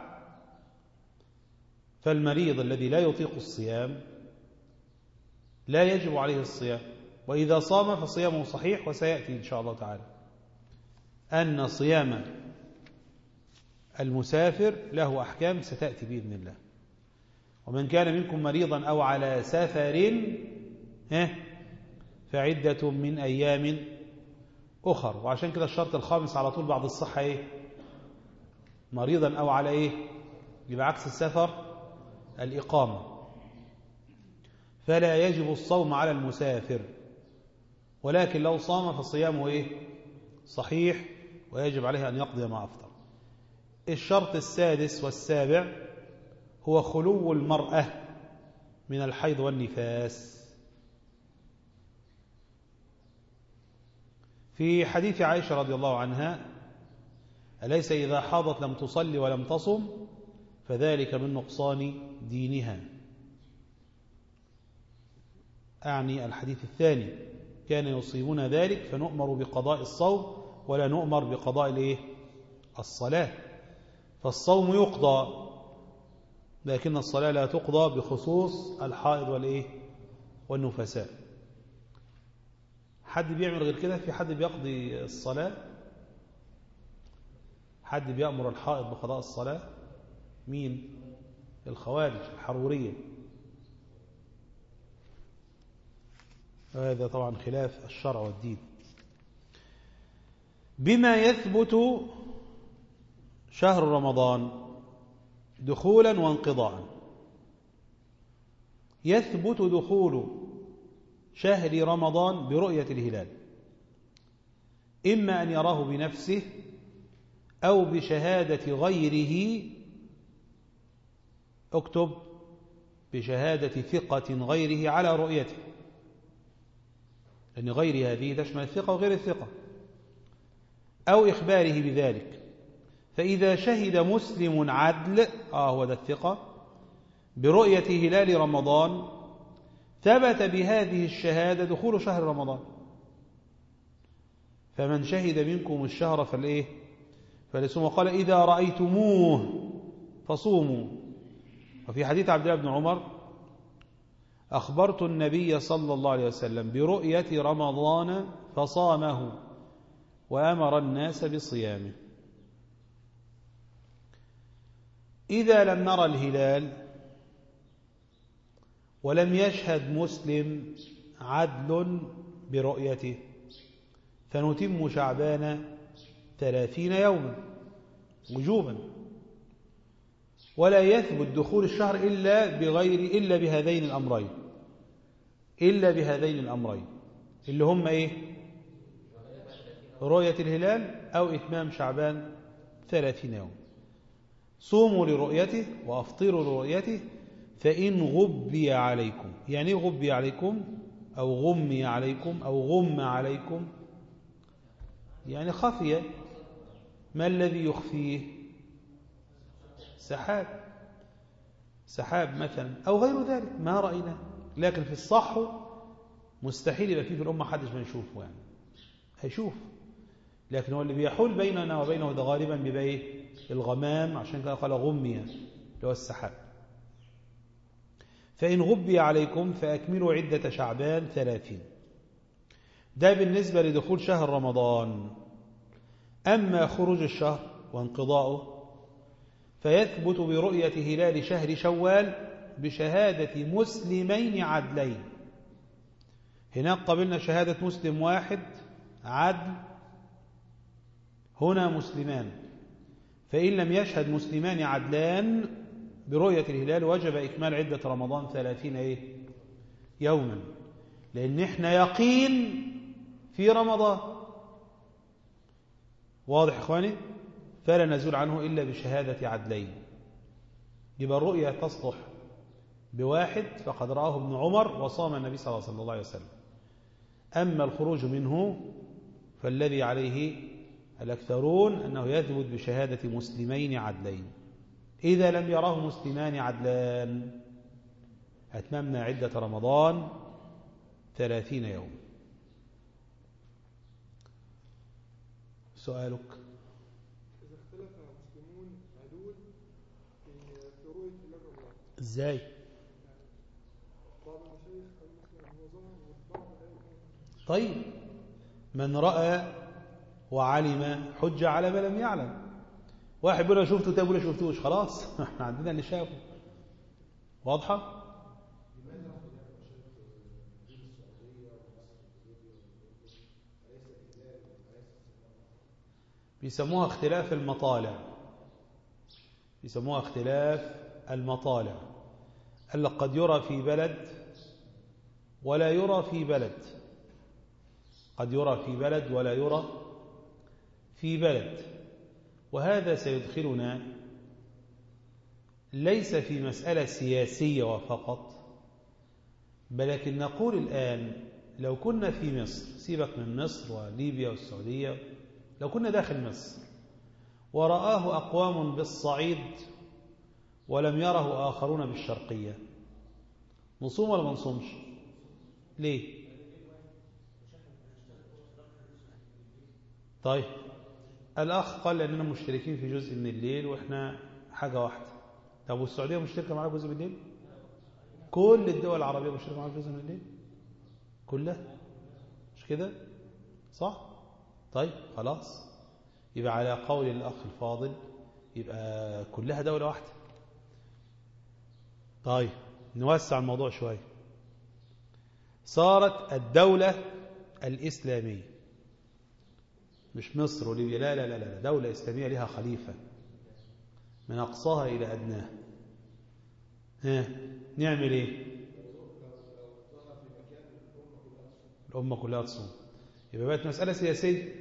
فالمريض الذي لا يطيق الصيام لا يجب عليه الصيام وإذا صام فصيامه صحيح وسيأتي إن شاء الله تعالى أن صيام المسافر له أحكام ستأتي بإذن الله ومن كان منكم مريضا أو على سفر فعدة من أيام أخر وعشان كده الشرط الخامس على طول بعد الصحة إيه مريضا أو على إيه يبقى عكس السفر الإقامة فلا يجب الصوم على المسافر ولكن لو صام فصيامه إيه صحيح ويجب عليه أن يقضي ما أفطر الشرط السادس والسابع هو خلو المرأة من الحيض والنفاس في حديث عائشة رضي الله عنها أليس إذا حاضت لم تصلي ولم تصم فذلك من نقصان دينها أعني الحديث الثاني كان يصيبون ذلك فنؤمر بقضاء الصوم ولا نؤمر بقضاء الايه الصلاة فالصوم يقضى لكن الصلاة لا تقضى بخصوص الحائض والايه والنفساء حد بيعمل غير كده في حد بيقضي الصلاة حد بيأمر الحائض بقضاء الصلاة مين الخوارج الحرورية هذا طبعا خلاف الشرع والدين بما يثبت شهر رمضان دخولا وانقضاء يثبت دخول شهر رمضان برؤية الهلال إما أن يراه بنفسه أو بشهادة غيره اكتب بشهادة ثقة غيره على رؤيته لأن غير هذه تشمل الثقة وغير الثقة أو إخباره بذلك فإذا شهد مسلم عدل آه هو ده الثقة برؤية هلال رمضان ثبت بهذه الشهادة دخول شهر رمضان فمن شهد منكم الشهر فالإيه فلسوم وقال إذا رأيتموه فصوموا وفي حديث عبد الله بن عمر أخبرت النبي صلى الله عليه وسلم برؤية رمضان فصامه وأمر الناس بصيامه إذا لم نرى الهلال ولم يشهد مسلم عدل برؤيته فنتم شعبان ثلاثين يوما وجوبا ولا يثبت دخول الشهر إلا بغير إلا بهذين الأمرين إلا بهذين الأمرين اللي هم إيه رؤية الهلال أو إتمام شعبان ثلاثين يوم صوموا لرؤيته وأفطروا لرؤيته فإن غبي عليكم يعني غبي عليكم أو غمي عليكم أو غم عليكم يعني خفي ما الذي يخفيه سحاب سحاب مثلا أو غير ذلك ما رأينا لكن في الصح مستحيل يبقى فيه في الأمة حدش ما يشوفه يعني هيشوف لكن هو اللي بيحول بيننا وبينه ده غالبا بيبقى ايه الغمام عشان كده قال غمي اللي هو السحاب فإن غبي عليكم فأكملوا عدة شعبان ثلاثين ده بالنسبة لدخول شهر رمضان أما خروج الشهر وانقضاؤه فيثبت برؤية هلال شهر شوال بشهادة مسلمين عدلين هناك قبلنا شهادة مسلم واحد عدل هنا مسلمان فإن لم يشهد مسلمان عدلان برؤية الهلال وجب إكمال عدة رمضان ثلاثين إيه؟ يوما لأن إحنا يقين في رمضان واضح إخواني فلا نزول عنه إلا بشهادة عدلين يبقى الرؤية تصلح بواحد فقد رآه ابن عمر وصام النبي صلى الله عليه وسلم أما الخروج منه فالذي عليه الأكثرون أنه يثبت بشهادة مسلمين عدلين إذا لم يراه مسلمان عدلان أتممنا عدة رمضان ثلاثين يوم سؤالك إذا اختلف مسلمون عدول في في رؤية هلال رمضان ازاي بعض المشايخ قال مثلا هو ظهر والبعض لا يكون طيب من رأى وعلم حج على ما لم يعلم واحد بيقول أنا شفته تاني بيقول أنا شفتوش خلاص احنا عندنا اللي شافه واضحة بيسموها اختلاف المطالع بيسموها اختلاف المطالع قال لك قد يرى في بلد ولا يرى في بلد قد يرى في بلد ولا يرى في بلد وهذا سيدخلنا ليس في مسألة سياسية وفقط بل لكن نقول الآن لو كنا في مصر سيبك من مصر وليبيا والسعودية لو كنا داخل مصر ورآه أقوام بالصعيد ولم يره آخرون بالشرقية نصوم ولا ما نصومش ليه طيب الأخ قال لأننا مشتركين في جزء من الليل وإحنا حاجة واحدة طب والسعودية مشتركة معنا جزء من الليل كل الدول العربية مشتركة معنا جزء من الليل كلها مش كده صح طيب خلاص يبقى على قول الأخ الفاضل يبقى كلها دولة واحدة طيب نوسع الموضوع شوية صارت الدولة الإسلامية مش مصر وليبيا لا لا لا لا دولة إسلامية لها خليفة من أقصاها إلى أدناها ها نعمل إيه الأمة كلها تصوم يبقى بقت مسألة سياسية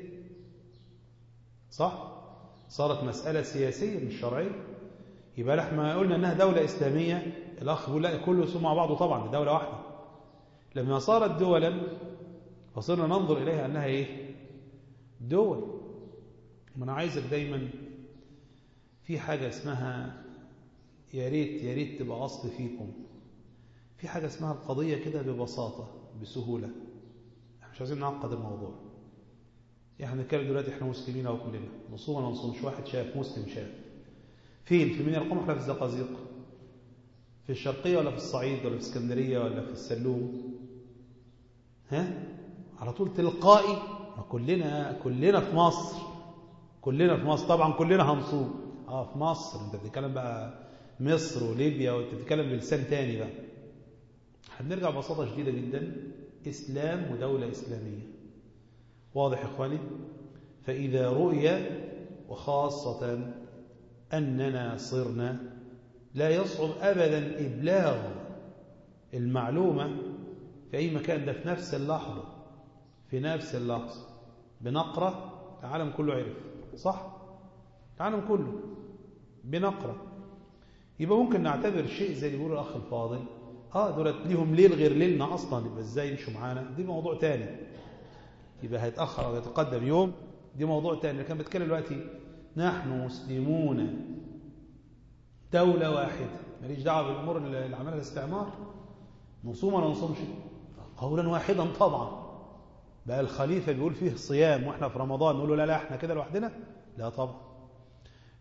صح صارت مسألة سياسية مش شرعية يبقى لما قلنا أنها دولة إسلامية الأخ يقول لا كله يصوم مع بعضه طبعا دي دولة واحدة لما صارت دولا فصرنا ننظر إليها أنها إيه دول ما أنا عايزك دايما في حاجة اسمها يا ريت يا ريت تبقى أصل فيكم في حاجة اسمها القضية كده ببساطة بسهولة احنا مش عايزين نعقد الموضوع احنا نتكلم دلوقتي احنا مسلمين او كلنا نصوم ولا نصومش واحد شاف مسلم شاف فين في من يرقم احنا في الزقازيق في الشرقية ولا في الصعيد ولا في اسكندرية ولا في السلوم ها على طول تلقائي ما كلنا كلنا في مصر كلنا في مصر طبعا كلنا هنصوم اه في مصر انت بتتكلم بقى مصر وليبيا وانت بتتكلم بلسان تاني بقى هنرجع ببساطة شديدة جدا إسلام ودولة إسلامية واضح يا إخواني فإذا رؤي وخاصة أننا صرنا لا يصعب أبدا إبلاغ المعلومة في أي مكان ده في نفس اللحظة في نفس اللحظة بنقرة العالم كله عرف صح العالم كله بنقرة يبقى ممكن نعتبر شيء زي اللي بيقوله الأخ الفاضل اه دولت ليهم ليل غير ليلنا اصلا يبقى ازاي يمشوا معانا دي موضوع تاني يبقى هيتاخر او يتقدم يوم دي موضوع تاني لكن بتكلم دلوقتي نحن مسلمون دولة واحدة ماليش دعوة بالامور اللي عملها الاستعمار نصوم ولا نصومش قولا واحدا طبعا بقى الخليفة بيقول فيه صيام واحنا في رمضان نقول له لا لا احنا كده لوحدنا لا طبعا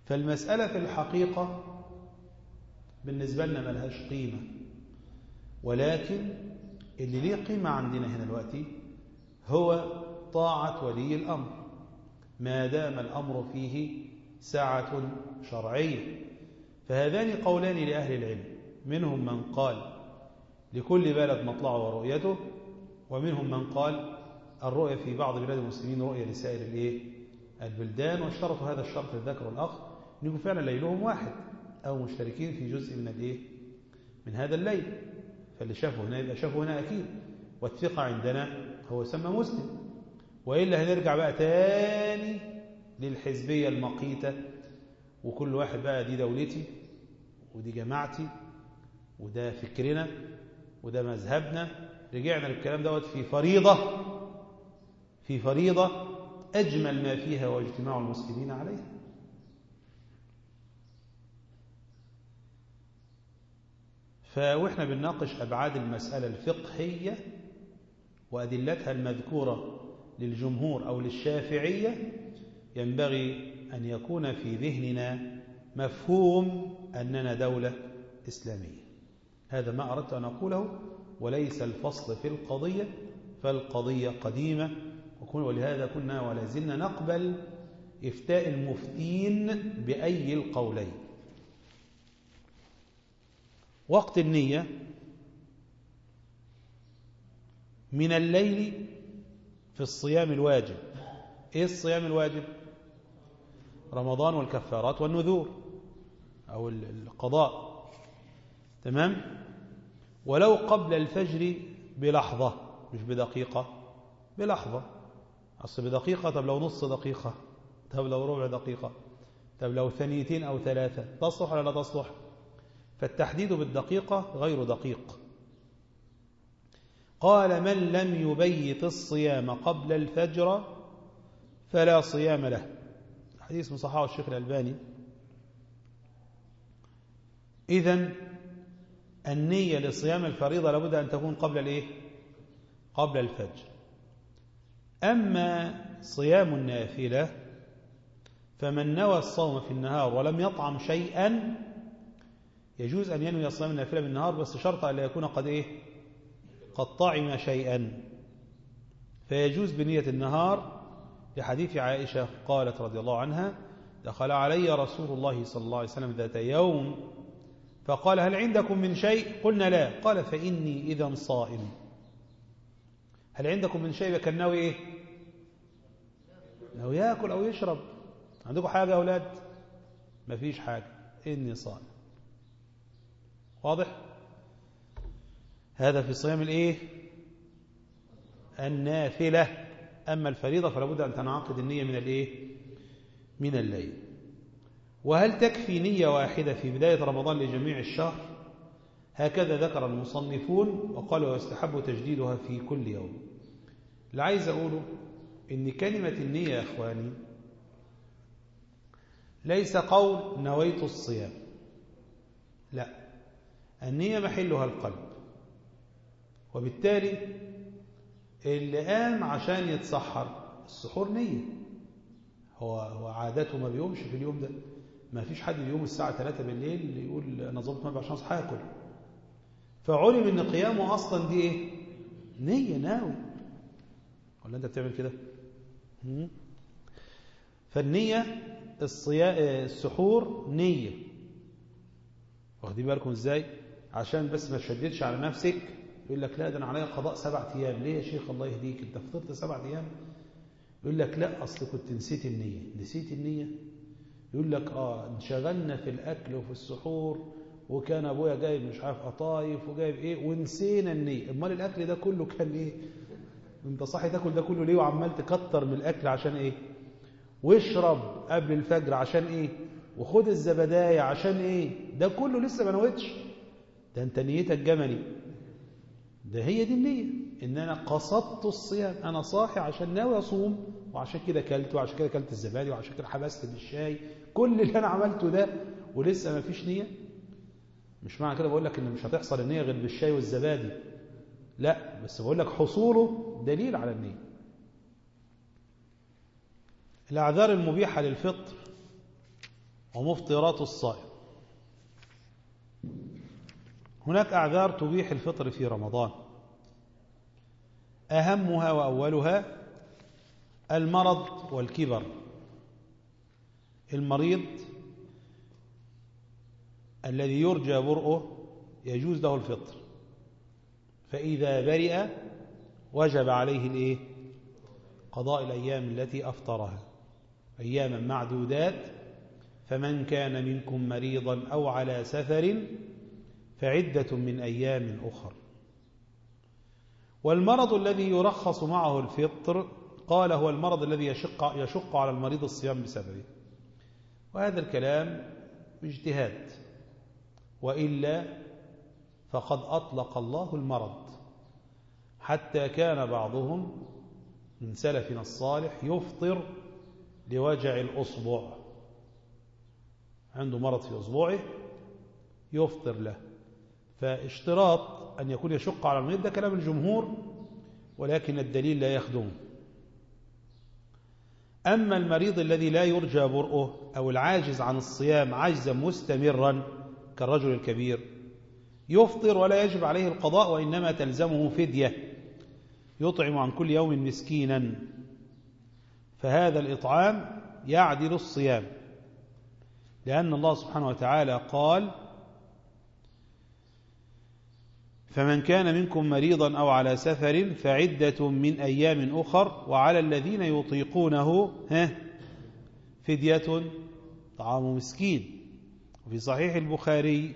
فالمسألة في الحقيقة بالنسبة لنا ملهاش قيمة ولكن اللي ليه قيمة عندنا هنا دلوقتي هو طاعة ولي الأمر ما دام الأمر فيه سعة شرعية فهذان قولان لأهل العلم منهم من قال لكل بلد مطلعه ورؤيته ومنهم من قال الرؤية في بعض بلاد المسلمين رؤية لسائر الايه البلدان واشترطوا هذا الشرط الذكر والأخ أن يكون فعلا ليلهم واحد أو مشتركين في جزء من الايه من هذا الليل فاللي شافه هنا يبقى شافه هنا أكيد والثقة عندنا هو سمى مسلم وإلا هنرجع بقى تاني للحزبية المقيتة وكل واحد بقى دي دولتي ودي جماعتي وده فكرنا وده مذهبنا رجعنا للكلام دوت في فريضة في فريضة أجمل ما فيها واجتماع المسلمين عليها فوإحنا بنناقش أبعاد المسألة الفقهية وأدلتها المذكورة للجمهور أو للشافعية ينبغي أن يكون في ذهننا مفهوم أننا دولة إسلامية هذا ما أردت أن أقوله وليس الفصل في القضية فالقضية قديمة ولهذا كنا ولا زلنا نقبل إفتاء المفتين بأي القولين وقت النية من الليل في الصيام الواجب إيه الصيام الواجب رمضان والكفارات والنذور أو القضاء تمام ولو قبل الفجر بلحظة مش بدقيقة بلحظة أصل بدقيقة طب لو نص دقيقة طب لو ربع دقيقة طب لو ثانيتين أو ثلاثة تصلح ولا لا تصلح فالتحديد بالدقيقة غير دقيق قال من لم يبيت الصيام قبل الفجر فلا صيام له حديث مصححه الشيخ الألباني إذن النية لصيام الفريضة لابد أن تكون قبل الإيه؟ قبل الفجر أما صيام النافلة فمن نوى الصوم في النهار ولم يطعم شيئا يجوز أن ينوي صيام النافلة بالنهار بس شرط أن لا يكون قد إيه؟ قد طعم شيئا فيجوز بنية النهار لحديث عائشة قالت رضي الله عنها دخل علي رسول الله صلى الله عليه وسلم ذات يوم فقال هل عندكم من شيء قلنا لا قال فإني إذا صائم هل عندكم من شيء كان ناوي إيه ناوي يأكل أو يشرب عندكم حاجة يا أولاد ما فيش حاجة إني صائم واضح هذا في صيام الإيه النافلة أما الفريضة فلا بد أن تنعقد النية من الإيه من الليل وهل تكفي نية واحدة في بداية رمضان لجميع الشهر هكذا ذكر المصنفون وقالوا يستحب تجديدها في كل يوم اللي عايز أقوله إن كلمة النية يا أخواني ليس قول نويت الصيام لا النية محلها القلب وبالتالي اللي قام عشان يتسحر السحور نية هو هو عادته ما بيقومش في اليوم ده ما فيش حد بيقوم الساعة 3 بالليل يقول أنا ظبط ما عشان أصحى آكل فعلم إن قيامه أصلا دي إيه؟ نية ناوي ولا أنت بتعمل كده؟ فالنية الصيا... السحور نية واخدين بالكم إزاي؟ عشان بس ما تشددش على نفسك يقول لك لا ده أنا عليا قضاء سبع أيام ليه يا شيخ الله يهديك أنت فطرت سبع أيام يقول لك لا أصل كنت نسيت النية نسيت النية يقول لك آه انشغلنا في الأكل وفي السحور وكان أبويا جايب مش عارف قطايف وجايب إيه ونسينا النية أمال الأكل ده كله كان إيه أنت صاحي تاكل ده كله ليه وعمال تكتر من الأكل عشان إيه واشرب قبل الفجر عشان إيه وخد الزبداية عشان إيه ده كله لسه ما نويتش ده أنت نيتك جملي ده هي دي النية إن أنا قصدت الصيام أنا صاحي عشان ناوي أصوم وعشان كده كلت وعشان كده كلت الزبادي وعشان كده حبست بالشاي كل اللي أنا عملته ده ولسه ما فيش نية مش معنى كده بقول لك إن مش هتحصل النية غير بالشاي والزبادي لا بس بقول لك حصوله دليل على النية الأعذار المبيحة للفطر ومفطرات الصائم هناك أعذار تبيح الفطر في رمضان أهمها وأولها المرض والكبر المريض الذي يرجى برؤه يجوز له الفطر فإذا برئ وجب عليه الايه قضاء الأيام التي أفطرها أياما معدودات فمن كان منكم مريضا أو على سفر فعدة من أيام أخر والمرض الذي يرخص معه الفطر قال هو المرض الذي يشق, يشق على المريض الصيام بسببه وهذا الكلام اجتهاد وإلا فقد أطلق الله المرض حتى كان بعضهم من سلفنا الصالح يفطر لوجع الأصبع عنده مرض في أصبعه يفطر له فاشتراط أن يكون يشق على المريض ده كلام الجمهور ولكن الدليل لا يخدمه أما المريض الذي لا يرجى برؤه أو العاجز عن الصيام عجزا مستمرا كالرجل الكبير يفطر ولا يجب عليه القضاء وإنما تلزمه فدية يطعم عن كل يوم مسكينا فهذا الإطعام يعدل الصيام لأن الله سبحانه وتعالى قال فمن كان منكم مريضا أو على سفر فعدة من أيام أخر وعلى الذين يطيقونه ها فدية طعام مسكين وفي صحيح البخاري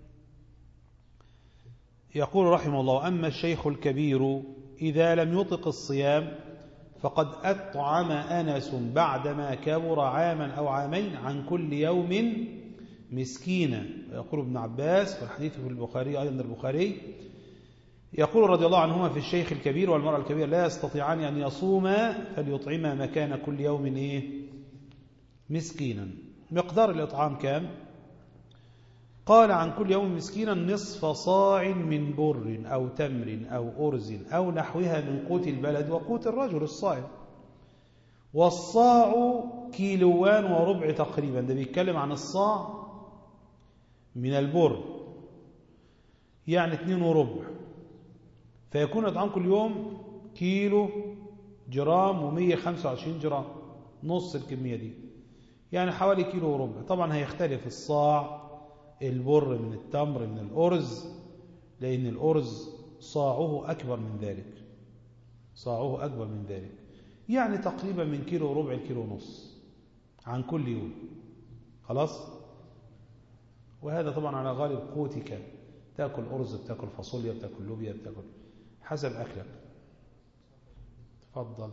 يقول رحمه الله أما الشيخ الكبير إذا لم يطق الصيام فقد أطعم أنس بعدما كبر عاما أو عامين عن كل يوم مسكينا يقول ابن عباس والحديث في البخاري أيضا البخاري يقول رضي الله عنهما في الشيخ الكبير والمرأة الكبيرة لا يستطيعان أن يصوما فليطعما مكان كل يوم إيه مسكينا مقدار الإطعام كام قال عن كل يوم مسكينا نصف صاع من بر أو تمر أو أرز أو نحوها من قوت البلد وقوت الرجل الصائم والصاع كيلوان وربع تقريبا ده بيتكلم عن الصاع من البر يعني اتنين وربع فيكون الإطعام كل يوم كيلو جرام ومية خمسة وعشرين جرام نص الكمية دي يعني حوالي كيلو وربع طبعا هيختلف الصاع البر من التمر من الأرز لأن الأرز صاعه أكبر من ذلك صاعه أكبر من ذلك يعني تقريبا من كيلو وربع الكيلو ونص عن كل يوم خلاص وهذا طبعا على غالب قوتك تأكل أرز بتأكل فاصوليا بتأكل لوبيا بتأكل حسب أكلك تفضل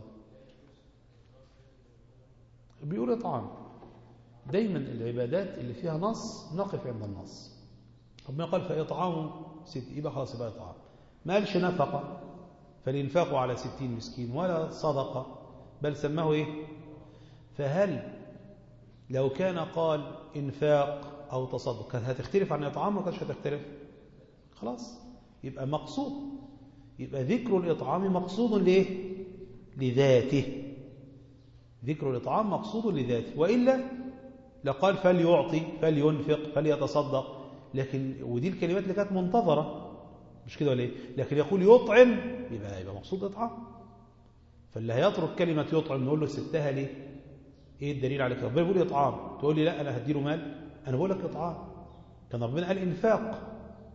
بيقول إطعام دايما العبادات اللي فيها نص نقف عند النص ربنا قال فإطعام ست يبقى خلاص يبقى إطعام ما قالش نفقة فالإنفاق على ستين مسكين ولا صدقة بل سماه إيه فهل لو كان قال إنفاق أو تصدق كانت هتختلف عن إطعام ولا كانتش هتختلف خلاص يبقى مقصود يبقى ذكر الإطعام مقصود ليه لذاته ذكر الإطعام مقصود لذاته وإلا لقال فليعطي فلينفق فليتصدق لكن ودي الكلمات اللي كانت منتظرة مش كده ولا ايه لكن يقول يطعم يبقى يبقى مقصود إطعام فاللي هيترك كلمة يطعم نقول له سبتها ليه ايه الدليل على كده ربنا بيقول اطعام تقول لي لا انا هديله مال انا بقول لك اطعام كان ربنا قال انفاق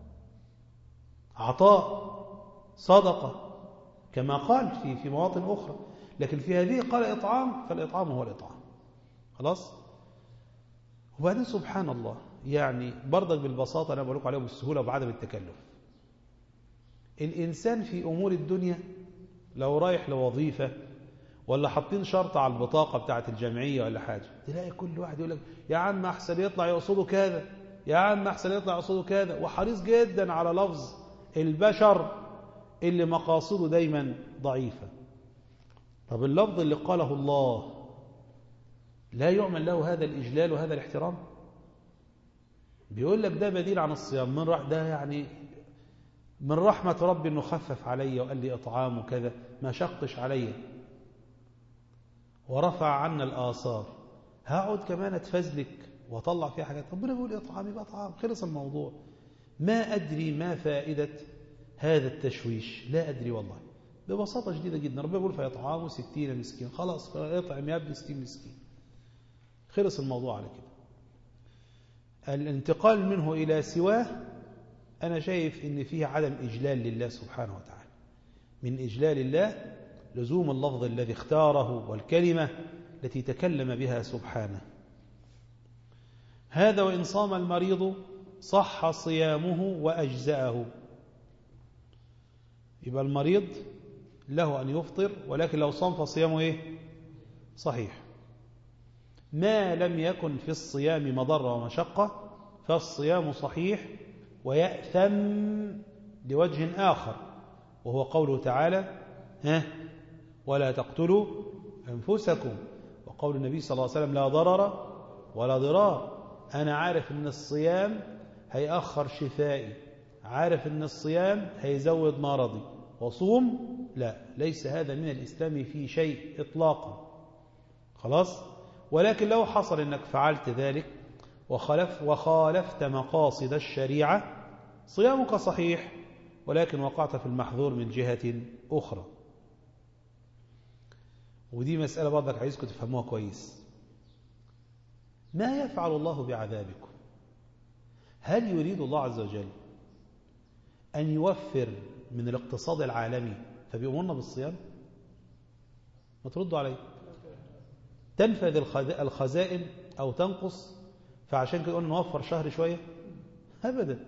عطاء صدقة كما قال في في مواطن أخرى لكن في هذه قال إطعام فالإطعام هو الإطعام خلاص وبعدين سبحان الله يعني برضك بالبساطة أنا بقول لكم عليه بالسهولة وبعدم التكلف الإنسان في أمور الدنيا لو رايح لوظيفة ولا حاطين شرط على البطاقة بتاعة الجمعية ولا حاجة تلاقي كل واحد يقول لك يا عم أحسن يطلع يقصده كذا يا عم أحسن يطلع يقصده كذا وحريص جدا على لفظ البشر اللي مقاصده دايما ضعيفة طب اللفظ اللي قاله الله لا يعمل له هذا الإجلال وهذا الاحترام بيقول لك ده بديل عن الصيام من رح ده يعني من رحمة ربي انه خفف علي وقال لي اطعام وكذا ما شقش علي ورفع عنا الآثار هقعد كمان اتفزلك وأطلع فيها حاجات ربنا بيقول إطعام يبقى طعام خلص الموضوع ما أدري ما فائدة هذا التشويش لا أدري والله ببساطة شديدة جدا ربنا بيقول فيطعاموا ستين مسكين خلاص اطعم يا ابني ستين مسكين خلص الموضوع على كده الانتقال منه إلى سواه أنا شايف إن فيه عدم إجلال لله سبحانه وتعالى من إجلال الله لزوم اللفظ الذي اختاره والكلمة التي تكلم بها سبحانه هذا وإن صام المريض صح صيامه وأجزأه يبقى المريض له أن يفطر ولكن لو صام فصيامه إيه؟ صحيح ما لم يكن في الصيام مضرة ومشقة فالصيام صحيح ويأثم لوجه آخر وهو قوله تعالى ها ولا تقتلوا أنفسكم وقول النبي صلى الله عليه وسلم لا ضرر ولا ضرار أنا عارف أن الصيام هيأخر شفائي عارف أن الصيام هيزود مرضي وصوم لا ليس هذا من الإسلام في شيء إطلاقا خلاص ولكن لو حصل أنك فعلت ذلك وخلف وخالفت مقاصد الشريعة صيامك صحيح ولكن وقعت في المحظور من جهة أخرى ودي مسألة برضك عايزكم تفهموها كويس ما يفعل الله بعذابكم هل يريد الله عز وجل أن يوفر من الاقتصاد العالمي فبيأمرنا بالصيام ما تردوا علي تنفذ الخزائن أو تنقص فعشان كده قلنا نوفر شهر شوية أبدا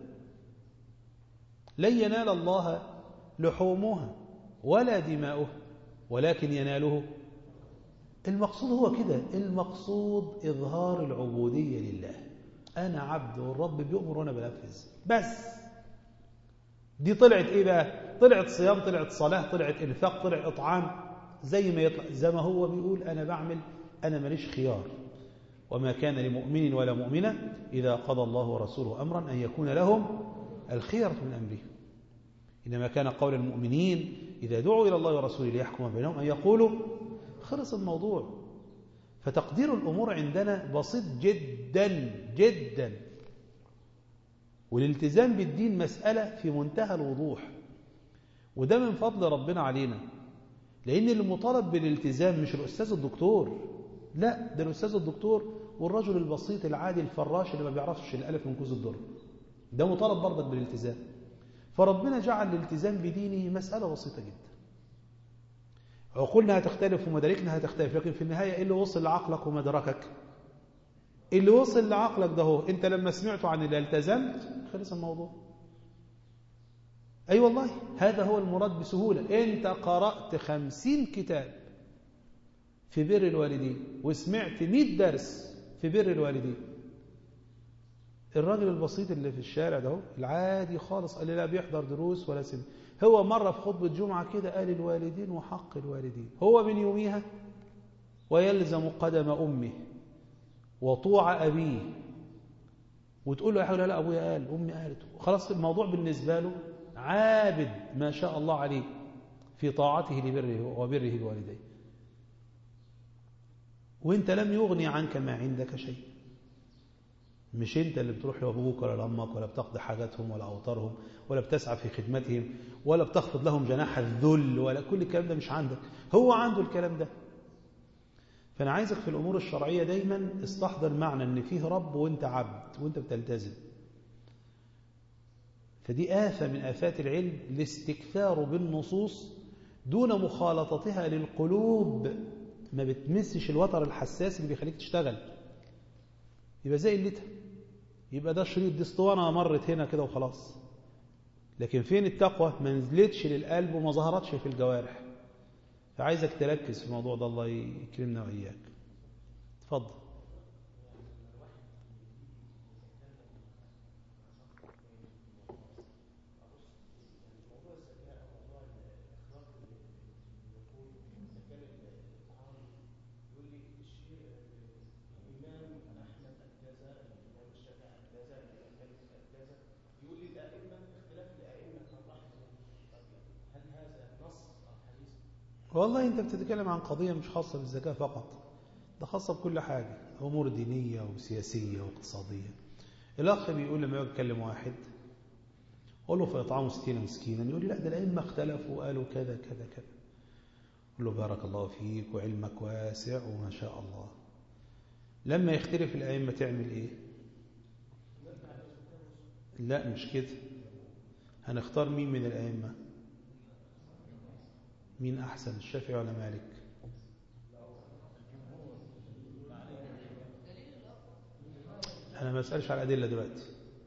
لن ينال الله لحومها ولا دماؤها ولكن يناله المقصود هو كده المقصود إظهار العبودية لله أنا عبد والرب بيؤمر وأنا بنفذ بس دي طلعت إيه بقى طلعت صيام طلعت صلاة طلعت إنفاق طلع إطعام زي ما يطلع زي ما هو بيقول أنا بعمل أنا ماليش خيار وما كان لمؤمن ولا مؤمنة إذا قضى الله ورسوله أمرا أن يكون لهم الخيرة من أمرهم إنما كان قول المؤمنين إذا دعوا إلى الله ورسوله ليحكم بينهم أن يقولوا خلص الموضوع فتقدير الأمور عندنا بسيط جدا جدا والالتزام بالدين مسألة في منتهى الوضوح وده من فضل ربنا علينا لأن اللي مطالب بالالتزام مش الأستاذ الدكتور لا ده الأستاذ الدكتور والرجل البسيط العادي الفراش اللي ما بيعرفش الألف من كوز الدر ده مطالب برضك بالالتزام فربنا جعل الالتزام بدينه مسألة بسيطة جدا عقولنا هتختلف ومداركنا هتختلف لكن في النهاية إيه اللي وصل لعقلك ومدركك اللي وصل لعقلك ده هو انت لما سمعته عن اللي التزمت خلص الموضوع أي أيوة والله هذا هو المراد بسهولة انت قرأت خمسين كتاب في بر الوالدين وسمعت مئة درس في بر الوالدين الراجل البسيط اللي في الشارع ده العادي خالص قال لي لا بيحضر دروس ولا سمع هو مرة في خطبة جمعة كده قال الوالدين وحق الوالدين هو من يوميها ويلزم قدم أمه وطوع أبيه وتقول له يا حول لا أبويا قال أمي قالت خلاص الموضوع بالنسبة له عابد ما شاء الله عليه في طاعته لبره وبره الوالدين وانت لم يغني عنك ما عندك شيء مش انت اللي بتروح لابوك ولا لامك ولا بتقضي حاجاتهم ولا اوطارهم ولا بتسعى في خدمتهم ولا بتخفض لهم جناح الذل ولا كل الكلام ده مش عندك هو عنده الكلام ده فانا عايزك في الامور الشرعيه دايما استحضر معنى ان فيه رب وانت عبد وانت بتلتزم فدي آفة من آفات العلم الاستكثار بالنصوص دون مخالطتها للقلوب ما بتمسش الوتر الحساس اللي بيخليك تشتغل يبقى زي قلتها يبقى ده شريط دي اسطوانه مرت هنا كده وخلاص لكن فين التقوى ما نزلتش للقلب وما ظهرتش في الجوارح فعايزك تركز في الموضوع ده الله يكرمنا وإياك اتفضل والله أنت بتتكلم عن قضية مش خاصة بالزكاة فقط ده خاصة بكل حاجة أمور دينية وسياسية واقتصادية الأخ بيقول لما يتكلم واحد أقول له فإطعام ستين مسكينا يقول لي لا ده الأئمة اختلفوا وقالوا كذا كذا كذا أقول له بارك الله فيك وعلمك واسع وما شاء الله لما يختلف الأئمة تعمل إيه لا مش كده هنختار مين من الأئمة مين أحسن الشافعي ولا مالك أنا ما بسألش على الأدلة دلوقتي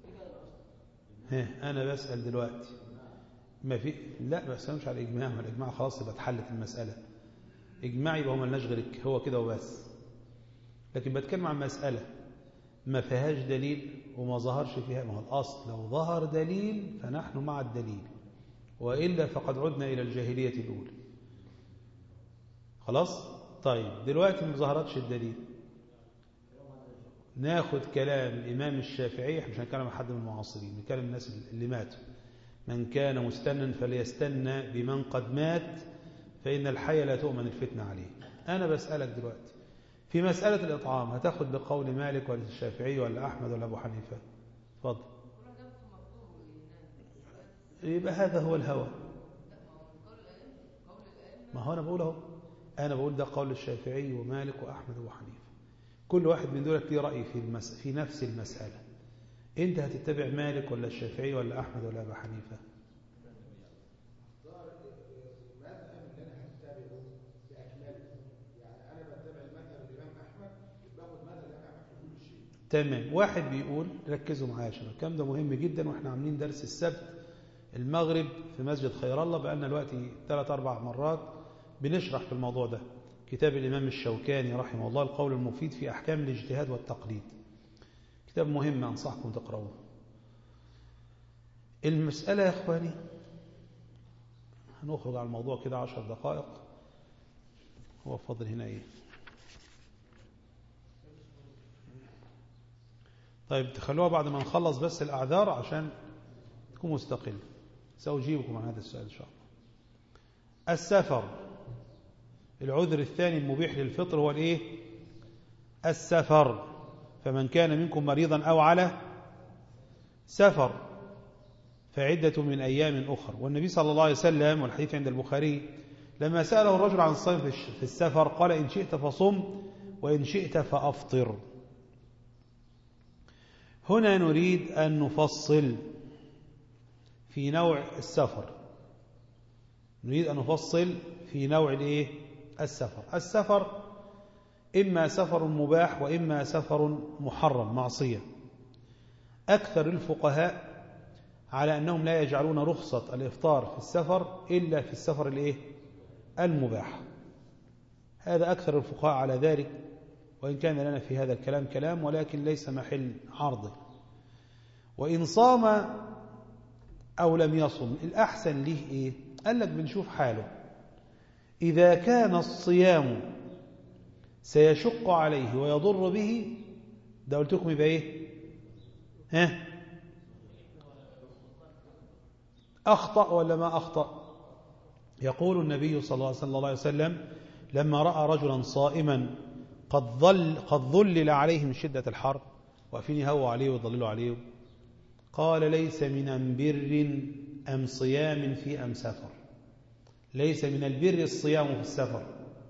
ها أنا بسأل دلوقتي ما في لا ما بسألش على الإجماع ما الإجماع خلاص يبقى اتحلت المسألة إجماع يبقى هو ملناش غيرك هو كده وبس لكن بتكلم عن مسألة ما فيهاش دليل وما ظهرش فيها ما هو الأصل لو ظهر دليل فنحن مع الدليل وإلا فقد عدنا إلى الجاهلية الأولى خلاص طيب دلوقتي ما ظهرتش الدليل ناخد كلام الإمام الشافعي مش هنتكلم عن حد من المعاصرين نتكلم الناس اللي ماتوا من كان مستنا فليستنى بمن قد مات فإن الحي لا تؤمن الفتنة عليه أنا بسألك دلوقتي في مسألة الإطعام هتاخد بقول مالك ولا الشافعي ولا أحمد ولا أبو حنيفة تفضل يبقى هذا هو الهوى ما هو أنا بقول اهو أنا بقول ده قول الشافعي ومالك وأحمد وأبو حنيفة كل واحد من دول ليه رأي في, المس... في نفس المسألة أنت هتتبع مالك ولا الشافعي ولا أحمد ولا أبو حنيفة تمام واحد بيقول ركزوا معايا يا شباب الكلام ده مهم جدا واحنا عاملين درس السبت المغرب في مسجد خير الله بقالنا دلوقتي ثلاث اربع مرات بنشرح في الموضوع ده كتاب الامام الشوكاني رحمه الله القول المفيد في احكام الاجتهاد والتقليد كتاب مهم انصحكم تقرأوه المسألة يا اخواني هنخرج على الموضوع كده عشر دقائق هو فاضل هنا ايه طيب تخلوها بعد ما نخلص بس الأعذار عشان تكون مستقل سأجيبكم عن هذا السؤال إن شاء الله السفر العذر الثاني المبيح للفطر هو الايه السفر فمن كان منكم مريضا أو على سفر فعدة من أيام أخر والنبي صلى الله عليه وسلم والحديث عند البخاري لما سأله الرجل عن الصيام في السفر قال إن شئت فصم وإن شئت فأفطر هنا نريد أن نفصل في نوع السفر نريد أن نفصل في نوع الايه السفر السفر إما سفر مباح وإما سفر محرم معصية أكثر الفقهاء على أنهم لا يجعلون رخصة الإفطار في السفر إلا في السفر الايه المباح هذا أكثر الفقهاء على ذلك وإن كان لنا في هذا الكلام كلام ولكن ليس محل عرضه وإن صام أو لم يصم الأحسن له إيه قال لك بنشوف حاله إذا كان الصيام سيشق عليه ويضر به ده قلت لكم يبقى إيه ها أخطأ ولا ما أخطأ يقول النبي صلى الله عليه وسلم لما رأى رجلا صائما قد ظل قد ظلل عليه من شدة الحر واقفين يهووا عليه ويضللوا عليه قال ليس من بر أم صيام في أم سفر ليس من البر الصيام في السفر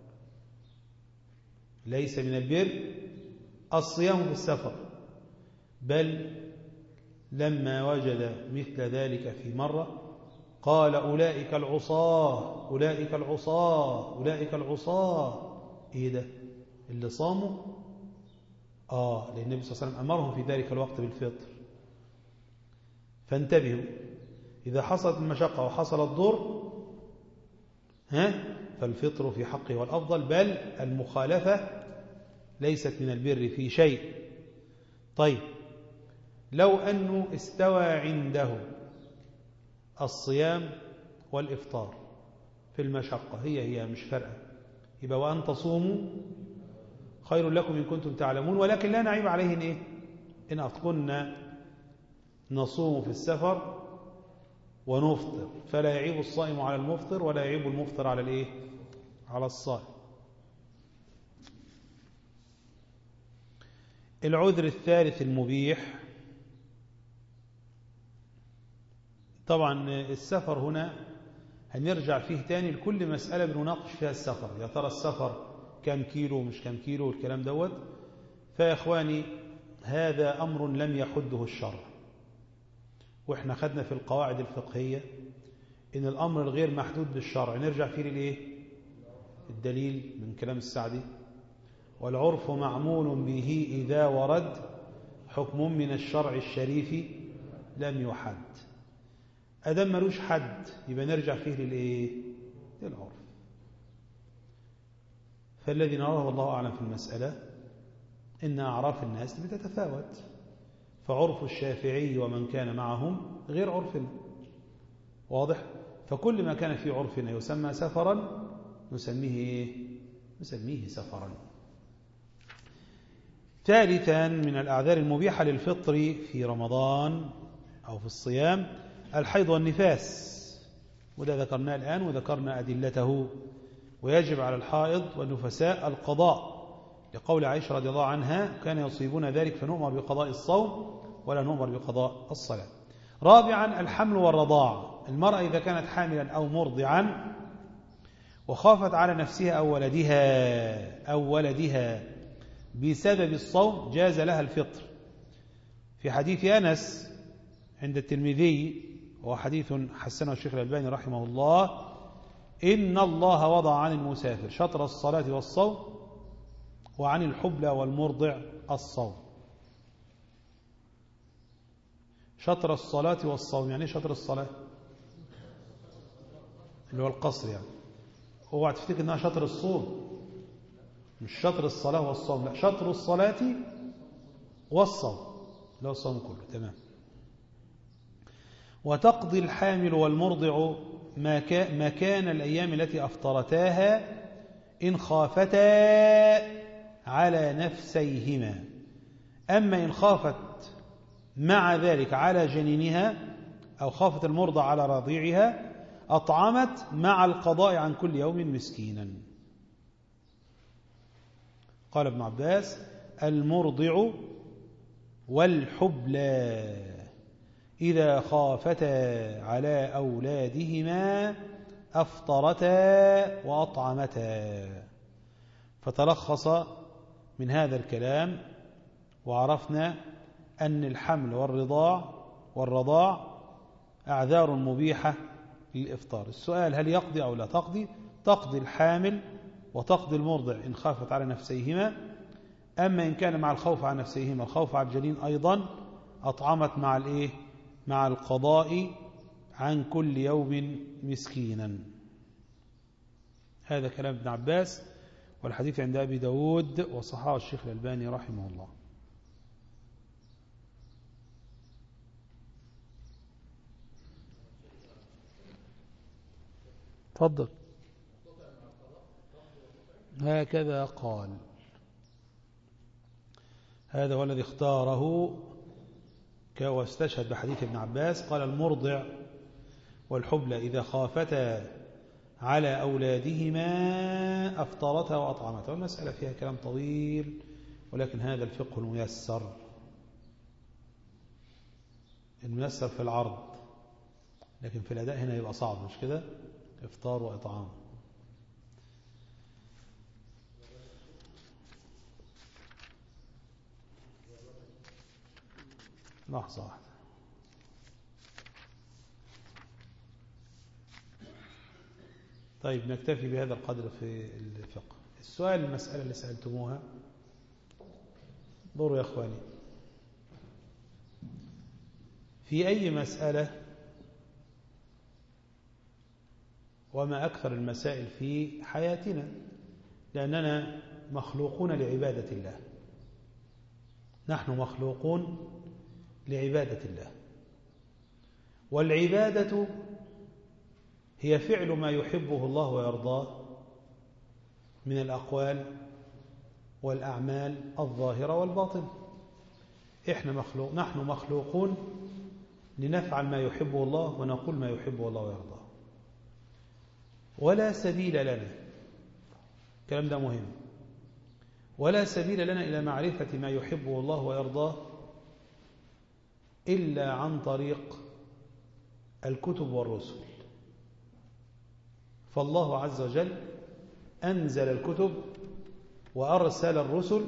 ليس من البر الصيام في السفر بل لما وجد مثل ذلك في مرة قال أولئك العصاة أولئك العصاة أولئك العصاة إيه ده اللي صاموا آه لأن النبي صلى الله عليه وسلم أمرهم في ذلك الوقت بالفطر فانتبهوا إذا حصلت المشقة وحصل الضر ها فالفطر في حقه والأفضل بل المخالفة ليست من البر في شيء طيب لو أنه استوى عنده الصيام والإفطار في المشقة هي هي مش فارقة يبقى وأن تصوموا خير لكم إن كنتم تعلمون ولكن لا نعيب عليه إن إيه إن أتقنا نصوم في السفر ونفطر فلا يعيب الصائم على المفطر ولا يعيب المفطر على الإيه على الصائم العذر الثالث المبيح طبعا السفر هنا هنرجع فيه تاني لكل مسألة بنناقش فيها السفر يا ترى السفر كم كيلو مش كم كيلو والكلام دوت فيا إخواني هذا أمر لم يحده الشرع وإحنا خدنا في القواعد الفقهية إن الأمر الغير محدود بالشرع نرجع فيه للإيه الدليل من كلام السعدي والعرف معمول به إذا ورد حكم من الشرع الشريف لم يحد أدم ملوش حد يبقى نرجع فيه للإيه للعرف فالذي نراه والله أعلم في المسألة إن أعراف الناس بتتفاوت فعرف الشافعي ومن كان معهم غير عرفنا واضح فكل ما كان في عرفنا يسمى سفرا نسميه إيه؟ نسميه سفرا ثالثا من الأعذار المبيحة للفطر في رمضان أو في الصيام الحيض والنفاس وده ذكرناه الآن وذكرنا أدلته ويجب على الحائض والنفساء القضاء لقول عائشة رضي الله عنها كان يصيبون ذلك فنؤمر بقضاء الصوم ولا نؤمر بقضاء الصلاة رابعا الحمل والرضاع المرأة إذا كانت حاملا أو مرضعا وخافت على نفسها أو ولدها أو ولدها بسبب الصوم جاز لها الفطر في حديث أنس عند الترمذي وهو حديث حسنه الشيخ الألباني رحمه الله إن الله وضع عن المسافر شطر الصلاة والصوم وعن الحبلى والمرضع الصوم شطر الصلاة والصوم يعني شطر الصلاة اللي هو القصر يعني اوعى تفتكر انها شطر الصوم مش شطر الصلاة والصوم لا شطر الصلاة والصوم لا الصوم كله تمام وتقضي الحامل والمرضع مكان الأيام التي أفطرتاها إن خافتا على نفسيهما أما إن خافت مع ذلك على جنينها أو خافت المرضع على رضيعها أطعمت مع القضاء عن كل يوم مسكينا قال ابن عباس المرضع والحبلى إذا خافتا على أولادهما أفطرتا وأطعمتا فتلخص من هذا الكلام وعرفنا أن الحمل والرضاع والرضاع أعذار مبيحة للإفطار السؤال هل يقضي أو لا تقضي تقضي الحامل وتقضي المرضع إن خافت على نفسيهما أما إن كان مع الخوف على نفسيهما الخوف على الجنين أيضا أطعمت مع الإيه مع القضاء عن كل يوم مسكينا هذا كلام ابن عباس والحديث عند أبي داود وصححه الشيخ الألباني رحمه الله تفضل هكذا قال هذا هو الذي اختاره واستشهد بحديث ابن عباس قال المرضع والحبلى إذا خافتا على أولادهما أفطرتا وأطعمتا والمسألة فيها كلام طويل ولكن هذا الفقه الميسر الميسر في العرض لكن في الأداء هنا يبقى صعب مش كده إفطار وإطعام لحظة واحدة طيب نكتفي بهذا القدر في الفقه السؤال المسألة اللي سألتموها ضروا يا أخواني في أي مسألة وما أكثر المسائل في حياتنا لأننا مخلوقون لعبادة الله نحن مخلوقون لعبادة الله والعبادة هي فعل ما يحبه الله ويرضاه من الأقوال والأعمال الظاهرة والباطنة إحنا مخلوق نحن مخلوقون لنفعل ما يحبه الله ونقول ما يحبه الله ويرضاه ولا سبيل لنا الكلام ده مهم ولا سبيل لنا إلى معرفة ما يحبه الله ويرضاه إلا عن طريق الكتب والرسل فالله عز وجل أنزل الكتب وأرسل الرسل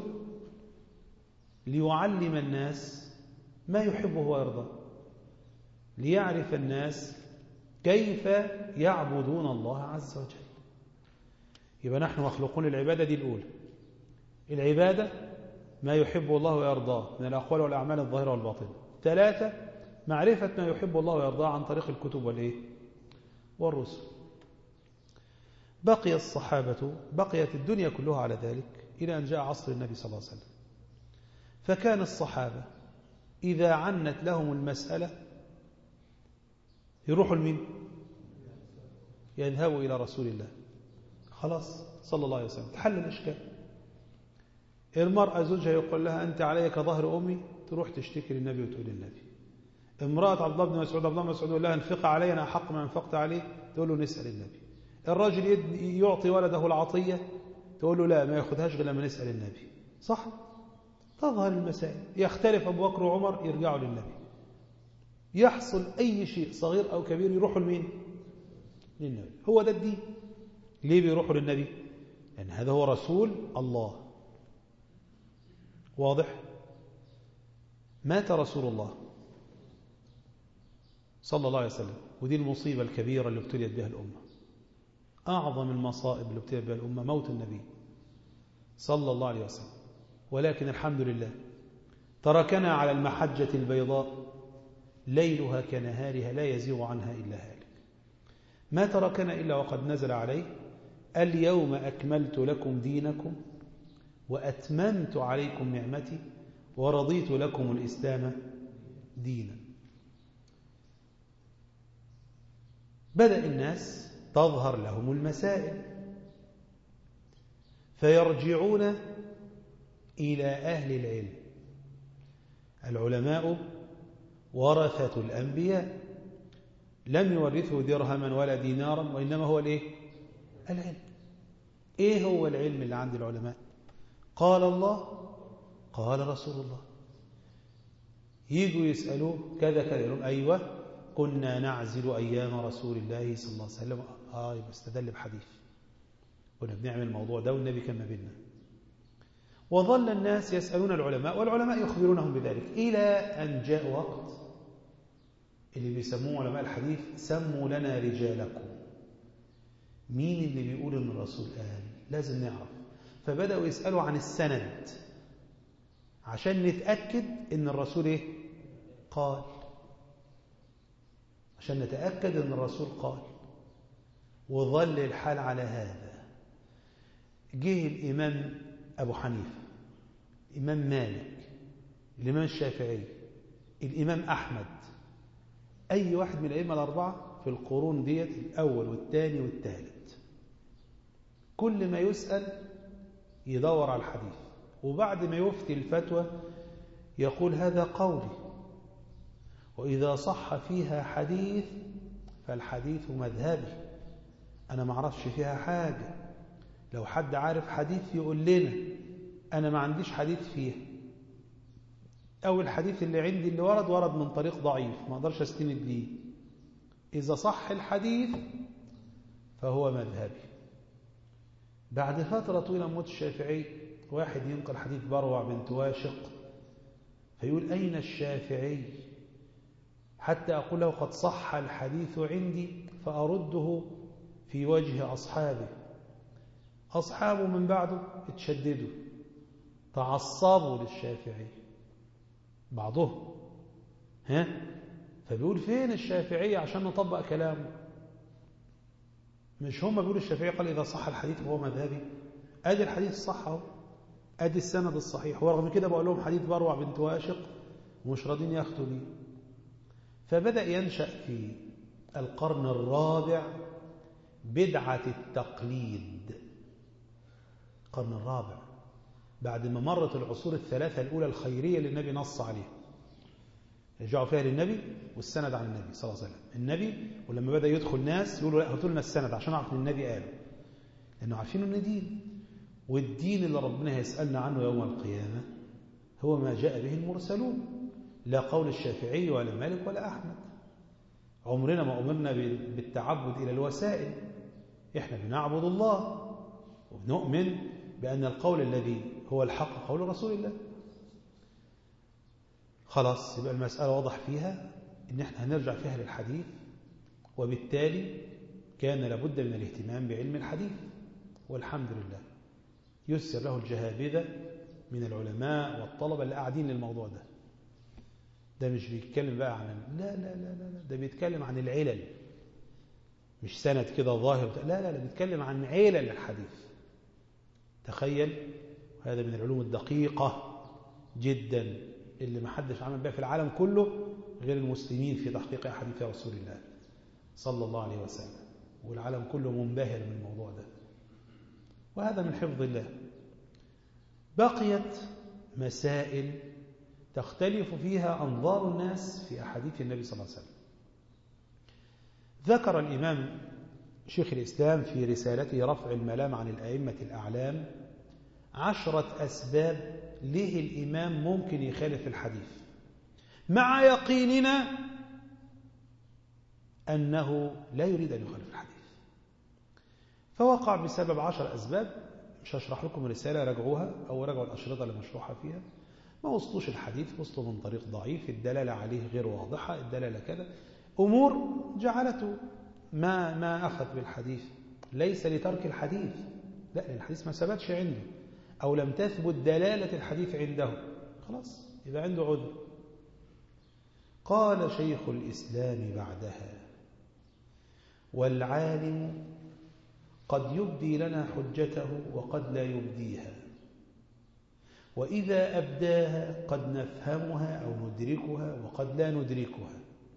ليعلم الناس ما يحبه ويرضاه ليعرف الناس كيف يعبدون الله عز وجل يبقى نحن مخلوقون العبادة دي الأولى العبادة ما يحبه الله ويرضاه من الأقوال والأعمال الظاهرة والباطنة ثلاثة معرفة ما يحب الله ويرضاه عن طريق الكتب والإيه والرسل بقي الصحابة بقيت الدنيا كلها على ذلك إلى أن جاء عصر النبي صلى الله عليه وسلم فكان الصحابة إذا عنت لهم المسألة يروحوا لمين يذهبوا إلى رسول الله خلاص صلى الله عليه وسلم تحل الإشكال المرأة زوجها يقول لها أنت علي كظهر أمي تروح تشتكي للنبي وتقول للنبي امرأة عبد الله بن مسعود عبد الله بن مسعود يقول لها انفق علي أنا أحق ما انفقت عليه تقول له نسأل النبي الرجل يعطي ولده العطية تقول له لا ما ياخذهاش غير لما نسأل النبي صح تظهر المسائل يختلف أبو بكر وعمر يرجعوا للنبي يحصل أي شيء صغير أو كبير يروحوا لمين للنبي هو ده الدين ليه بيروحوا للنبي لأن هذا هو رسول الله واضح مات رسول الله صلى الله عليه وسلم ودي المصيبة الكبيرة اللي ابتليت بها الأمة أعظم المصائب اللي ابتليت بها الأمة موت النبي صلى الله عليه وسلم ولكن الحمد لله تركنا على المحجة البيضاء ليلها كنهارها لا يزيغ عنها إلا هالك ما تركنا إلا وقد نزل عليه اليوم أكملت لكم دينكم وأتممت عليكم نعمتي ورضيت لكم الإسلام دينا بدأ الناس تظهر لهم المسائل فيرجعون إلى أهل العلم العلماء ورثة الأنبياء لم يورثوا درهما ولا دينارا وإنما هو الإيه؟ العلم إيه هو العلم اللي عند العلماء قال الله قال رسول الله يجوا يسألوه كذا كذا يقولون أيوة كنا نعزل أيام رسول الله صلى الله عليه وسلم آه يبقى استدل بحديث كنا بنعمل الموضوع ده والنبي كان ما بيننا وظل الناس يسألون العلماء والعلماء يخبرونهم بذلك إلى أن جاء وقت اللي بيسموه علماء الحديث سموا لنا رجالكم مين اللي بيقول ان الرسول قال لازم نعرف فبدأوا يسألوا عن السند عشان نتأكد ان الرسول ايه قال عشان نتأكد ان الرسول قال وظل الحال على هذا جه الإمام أبو حنيفة الإمام مالك الإمام الشافعي الإمام أحمد أي واحد من الأئمة الأربعة في القرون ديت الأول والثاني والثالث كل ما يسأل يدور على الحديث وبعد ما يفتي الفتوى يقول هذا قولي وإذا صح فيها حديث فالحديث مذهبي أنا ما اعرفش فيها حاجة لو حد عارف حديث يقول لنا أنا ما عنديش حديث فيها أو الحديث اللي عندي اللي ورد ورد من طريق ضعيف ما أقدرش أستند ليه إذا صح الحديث فهو مذهبي بعد فترة طويلة موت الشافعي واحد ينقل حديث بروع بنت واشق فيقول أين الشافعي حتى أقول له قد صح الحديث عندي فأرده في وجه أصحابه أصحابه من بعده اتشددوا تعصبوا للشافعي بعضهم ها فبيقول فين الشافعية عشان نطبق كلامه مش هم بيقولوا الشافعي قال إذا صح الحديث فهو مذهبي أدي الحديث الصح اهو أدي السند الصحيح ورغم كده بقول لهم حديث بروع بنت واشق ومش راضين ياخدوا بيه فبدأ ينشأ في القرن الرابع بدعة التقليد القرن الرابع بعد ما مرت العصور الثلاثة الأولى الخيرية اللي النبي نص عليها يرجعوا فيها للنبي والسند عن النبي صلى الله عليه وسلم النبي ولما بدأ يدخل ناس يقولوا لا هاتوا لنا السند عشان نعرف ان النبي قاله لأنه عارفين ان دين والدين اللي ربنا هيسألنا عنه يوم القيامة هو ما جاء به المرسلون لا قول الشافعي ولا مالك ولا أحمد عمرنا ما أمرنا بالتعبد إلى الوسائل إحنا بنعبد الله وبنؤمن بأن القول الذي هو الحق قول رسول الله خلاص يبقى المسألة واضح فيها إن إحنا هنرجع فيها للحديث وبالتالي كان لابد من الاهتمام بعلم الحديث والحمد لله يسر له الجهابذة من العلماء والطلبة اللي قاعدين للموضوع ده ده مش بيتكلم بقى عن لا لا لا لا ده بيتكلم عن العلل مش سند كده ظاهر لا لا لا بيتكلم عن علل الحديث تخيل هذا من العلوم الدقيقة جدا اللي ما حدش عمل بها في العالم كله غير المسلمين في تحقيق أحاديث رسول الله صلى الله عليه وسلم والعالم كله منبهر من الموضوع ده وهذا من حفظ الله بقيت مسائل تختلف فيها أنظار الناس في أحاديث النبي صلى الله عليه وسلم ذكر الإمام شيخ الإسلام في رسالته رفع الملام عن الأئمة الأعلام عشرة أسباب ليه الإمام ممكن يخالف الحديث مع يقيننا أنه لا يريد أن يخالف الحديث فوقع بسبب عشر أسباب مش هشرح لكم الرسالة راجعوها أو راجعوا الأشرطة اللي مشروحة فيها ما وصلوش الحديث وصلوا من طريق ضعيف الدلالة عليه غير واضحة الدلالة كذا أمور جعلته ما ما أخذ بالحديث ليس لترك الحديث لا لأن الحديث ما ثبتش عنده أو لم تثبت دلالة الحديث عنده خلاص يبقى عنده عذر قال شيخ الإسلام بعدها والعالم قد يبدي لنا حجته وقد لا يبديها وإذا أبداها قد نفهمها أو ندركها وقد لا ندركها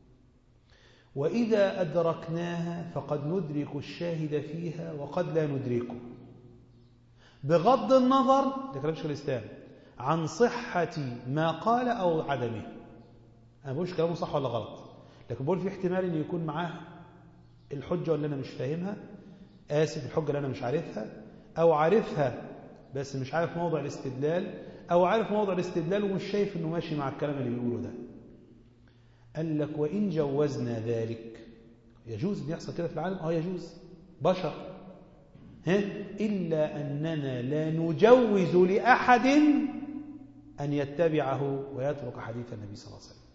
وإذا أدركناها فقد ندرك الشاهد فيها وقد لا ندركه بغض النظر ده كلام شيخ الإسلام عن صحة ما قال أو عدمه أنا بقولش كلامه صح ولا غلط لكن بقول في احتمال أن يكون معاه الحجة اللي أنا مش فاهمها آسف الحجة اللي أنا مش عارفها أو عارفها بس مش عارف موضع الاستدلال أو عارف موضع الاستدلال ومش شايف أنه ماشي مع الكلام اللي بيقوله ده قال لك وإن جوزنا ذلك يجوز أن يحصل كده في العالم آه يجوز بشر ها؟ إلا أننا لا نجوز لأحد أن يتبعه ويترك حديث النبي صلى الله عليه وسلم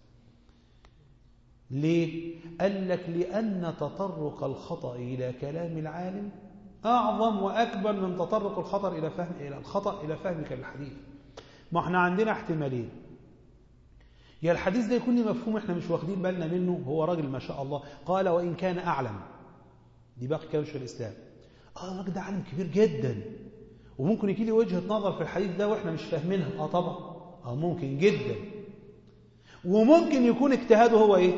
ليه؟ قال لك لأن تطرق الخطأ إلى كلام العالم أعظم وأكبر من تطرق الخطر إلى فهم إلى الخطأ إلى فهمك للحديث ما احنا عندنا احتمالين يا الحديث ده يكون مفهوم احنا مش واخدين بالنا منه هو راجل ما شاء الله قال وإن كان أعلم دي باقي كلام شيخ الإسلام اه الراجل ده عالم كبير جدا وممكن يجي لي وجهة نظر في الحديث ده واحنا مش فاهمينها اه طبعا اه ممكن جدا وممكن يكون اجتهاده هو ايه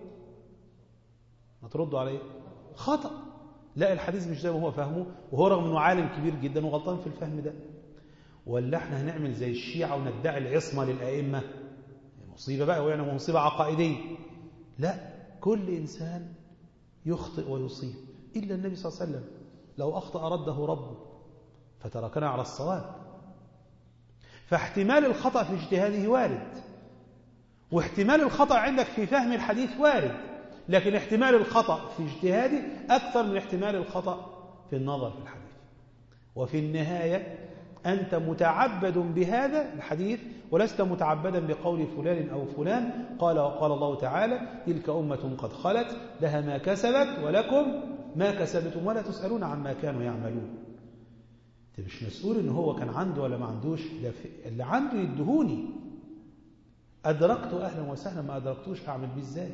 ما تردوا عليه خطأ لا الحديث مش زي ما هو فاهمه وهو رغم انه عالم كبير جدا وغلطان في الفهم ده ولا احنا هنعمل زي الشيعة وندعي العصمة للأئمة مصيبة بقى ويعني مصيبة عقائدية لا كل إنسان يخطئ ويصيب إلا النبي صلى الله عليه وسلم لو أخطأ رده ربه فتركنا على الصواب فاحتمال الخطأ في اجتهاده وارد واحتمال الخطأ عندك في فهم الحديث وارد لكن احتمال الخطأ في اجتهادي أكثر من احتمال الخطأ في النظر في الحديث وفي النهاية أنت متعبد بهذا الحديث ولست متعبدا بقول فلان أو فلان قال وقال الله تعالى تلك أمة قد خلت لها ما كسبت ولكم ما كسبتم ولا تسألون عما كانوا يعملون انت مش مسؤول ان هو كان عنده ولا ما عندوش ده اللي عنده يدهوني أدركت أهلا وسهلا ما أدركتوش أعمل بيه إزاي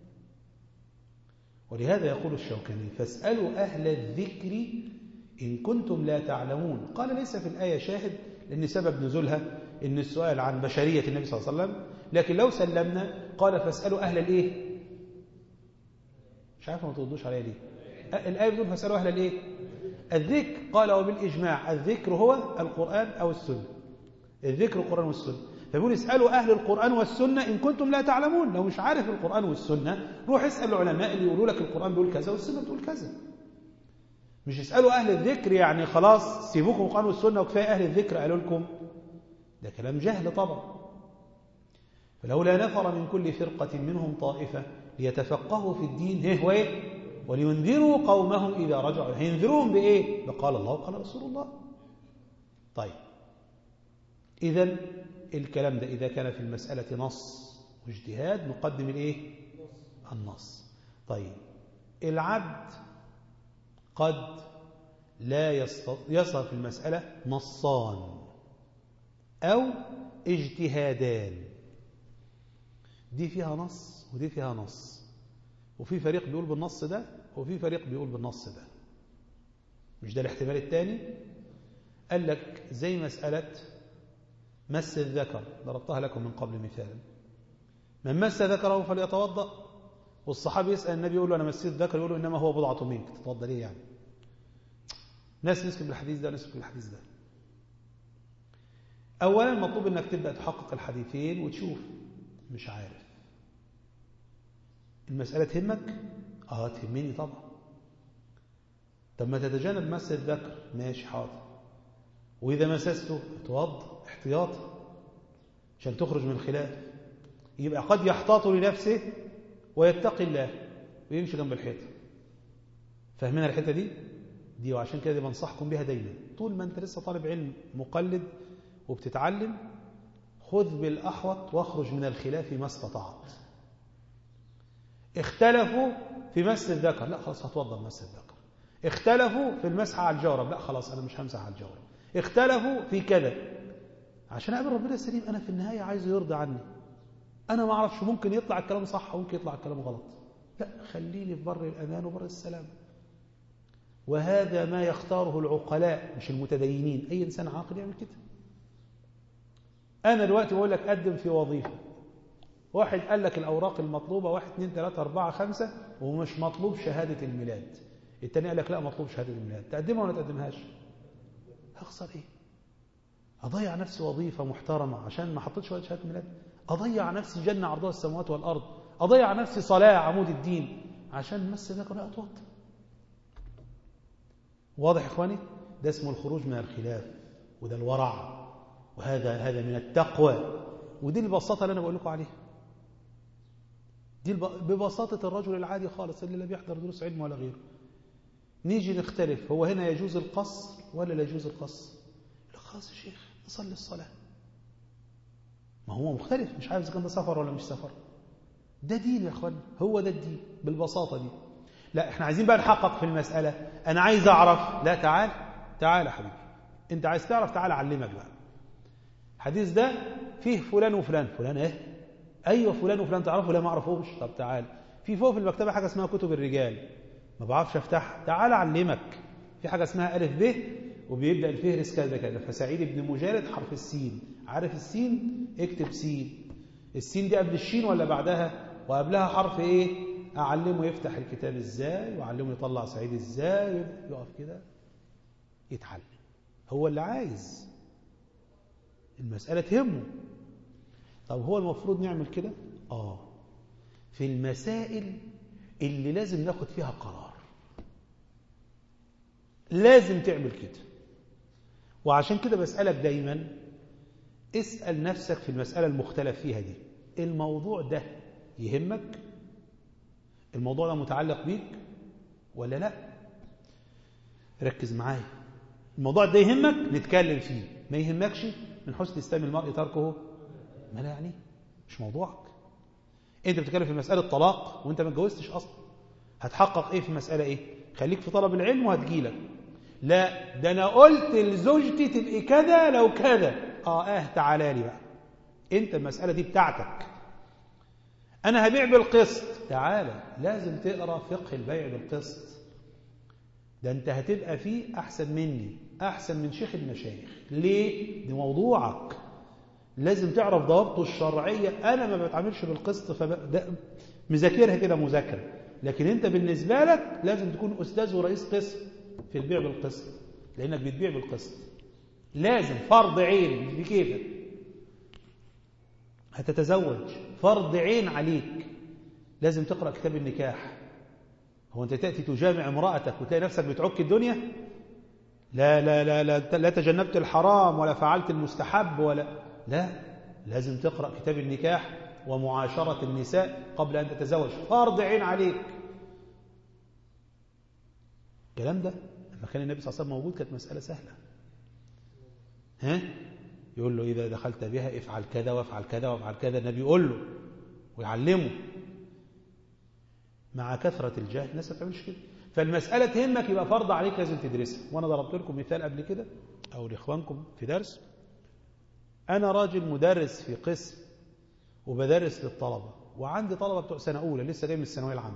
ولهذا يقول الشوكاني فاسألوا أهل الذكر إن كنتم لا تعلمون قال ليس في الآية شاهد لأن سبب نزولها إن السؤال عن بشرية النبي صلى الله عليه وسلم لكن لو سلمنا قال فاسألوا أهل الإيه مش عارف ما تردوش عليها ليه الآية بتقول فاسألوا أهل الإيه الذكر قال وبالإجماع الذكر هو القرآن أو السنة الذكر القرآن والسنة فيقول اسألوا أهل القرآن والسنة إن كنتم لا تعلمون لو مش عارف القرآن والسنة روح اسأل العلماء اللي يقولوا لك القرآن بيقول كذا والسنة بتقول كذا مش اسألوا أهل الذكر يعني خلاص سيبوكم القرآن والسنة وكفاية أهل الذكر قالوا لكم ده كلام جهل طبعا فلولا نفر من كل فرقة منهم طائفة ليتفقهوا في الدين هي هو إيه؟ ولينذروا قومهم إذا رجعوا هينذروهم بإيه؟ بقال الله وقال رسول الله طيب إذا الكلام ده إذا كان في المسألة نص واجتهاد نقدم الإيه؟ النص طيب العبد قد لا يصل في المسألة نصان أو اجتهادان دي فيها نص ودي فيها نص وفي فريق بيقول بالنص ده وفي فريق بيقول بالنص ده مش ده الاحتمال الثاني قال لك زي مسألة مس الذكر ضربتها لكم من قبل مثالا من مس ذكره فليتوضأ والصحابي يسأل النبي يقول له أنا مسيت ذكر يقول له إنما هو بضعة منك تتوضأ ليه يعني ناس نسكت بالحديث ده نسكت بالحديث ده أولا مطلوب أنك تبدأ تحقق الحديثين وتشوف مش عارف المسألة تهمك؟ آه تهمني طبعا طب ما تتجنب مس الذكر ماشي حاضر وإذا مسسته اتوضى احتياطا عشان تخرج من الخلاف يبقى قد يحتاط لنفسه ويتقي الله ويمشي جنب الحيطة فاهمين الحتة دي؟ دي وعشان كده دي بنصحكم بها دايما طول ما انت لسه طالب علم مقلد وبتتعلم خذ بالأحوط واخرج من الخلاف ما استطعت اختلفوا في مس الذكر لا خلاص هتوضى مس الذكر اختلفوا في المسح على الجورب لا خلاص أنا مش همسح على الجورب اختلفوا في كذا عشان أقابل ربنا السليم أنا في النهاية عايزه يرضى عني أنا ما أعرفش ممكن يطلع الكلام صح وممكن يطلع الكلام غلط لا خليني في بر الأمان وبر السلام وهذا ما يختاره العقلاء مش المتدينين أي إنسان عاقل يعمل كده أنا دلوقتي بقول لك قدم في وظيفة واحد قال لك الأوراق المطلوبة واحد اثنين ثلاثة أربعة خمسة ومش مطلوب شهادة الميلاد التاني قال لك لا مطلوب شهادة الميلاد تقدمها ولا تقدمهاش هخسر إيه أضيع نفسي وظيفة محترمة عشان ما حطيتش شهادة الميلاد أضيع نفسي جنة عرضها السماوات والأرض أضيع نفسي صلاة عمود الدين عشان مس ذاك لا أتوضى واضح يا إخواني ده اسمه الخروج من الخلاف وده الورع وهذا هذا من التقوى ودي البساطة اللي أنا بقول لكم عليها دي ببساطة الرجل العادي خالص اللي لا بيحضر دروس علم ولا غيره نيجي نختلف هو هنا يجوز القصر ولا لا يجوز القصر خلاص يا شيخ نصلي الصلاة ما هو مختلف مش عارف إذا كان ده سفر ولا مش سفر ده دين يا اخوان هو ده الدين بالبساطة دي لا احنا عايزين بقى نحقق في المسألة انا عايز اعرف لا تعال تعال يا حبيبي انت عايز تعرف تعال اعلمك بقى الحديث ده فيه فلان وفلان فلان ايه ايوه فلان وفلان تعرفه لا ما اعرفوش طب تعال في فوق في المكتبة حاجة اسمها كتب الرجال ما بعرفش افتحها تعال اعلمك في حاجة اسمها ألف ب وبيبدأ الفهرس كذا كذا فسعيد بن مجالد حرف السين عارف السين اكتب سين السين دي قبل الشين ولا بعدها وقبلها حرف ايه اعلمه يفتح الكتاب ازاي واعلمه يطلع سعيد ازاي يقف كده يتعلم هو اللي عايز المسألة تهمه طب هو المفروض نعمل كده اه في المسائل اللي لازم ناخد فيها قرار لازم تعمل كده وعشان كده بسألك دايما اسأل نفسك في المسألة المختلف فيها دي الموضوع ده يهمك الموضوع ده متعلق بيك ولا لا ركز معايا الموضوع ده يهمك نتكلم فيه ما يهمكش من حسن اسلام المرء تركه ما لا يعني مش موضوعك انت بتتكلم في مسألة طلاق وانت ما اتجوزتش اصلا هتحقق ايه في مسألة ايه خليك في طلب العلم وهتجيلك لا ده انا قلت لزوجتي تبقي كذا لو كذا اه اه تعالى لي بقى انت المسألة دي بتاعتك انا هبيع بالقسط تعالى لازم تقرا فقه البيع بالقسط ده انت هتبقى فيه احسن مني احسن من شيخ المشايخ ليه دي موضوعك لازم تعرف ضوابطه الشرعية انا ما بتعاملش بالقسط فده مذاكرها كده مذاكره لكن انت بالنسبة لك لازم تكون استاذ ورئيس قسم في البيع بالقسط لانك بتبيع بالقسط لازم فرض عين مش بكيفك هتتزوج فرض عين عليك لازم تقرأ كتاب النكاح هو أنت تأتي تجامع امرأتك وتلاقي نفسك بتعك الدنيا لا لا لا لا, لا تجنبت الحرام ولا فعلت المستحب ولا لا لازم تقرأ كتاب النكاح ومعاشرة النساء قبل أن تتزوج فرض عين عليك الكلام ده لما كان النبي صلى الله عليه وسلم موجود كانت مسألة سهلة ها يقول له إذا دخلت بها افعل كذا وافعل كذا وافعل كذا النبي يقول له ويعلمه مع كثرة الجهل الناس ما بتعملش كده فالمسألة تهمك يبقى فرض عليك لازم تدرسها وأنا ضربت لكم مثال قبل كده أو لإخوانكم في درس أنا راجل مدرس في قسم وبدرس للطلبة وعندي طلبة بتوع سنة أولى لسه جاي من الثانوية العامة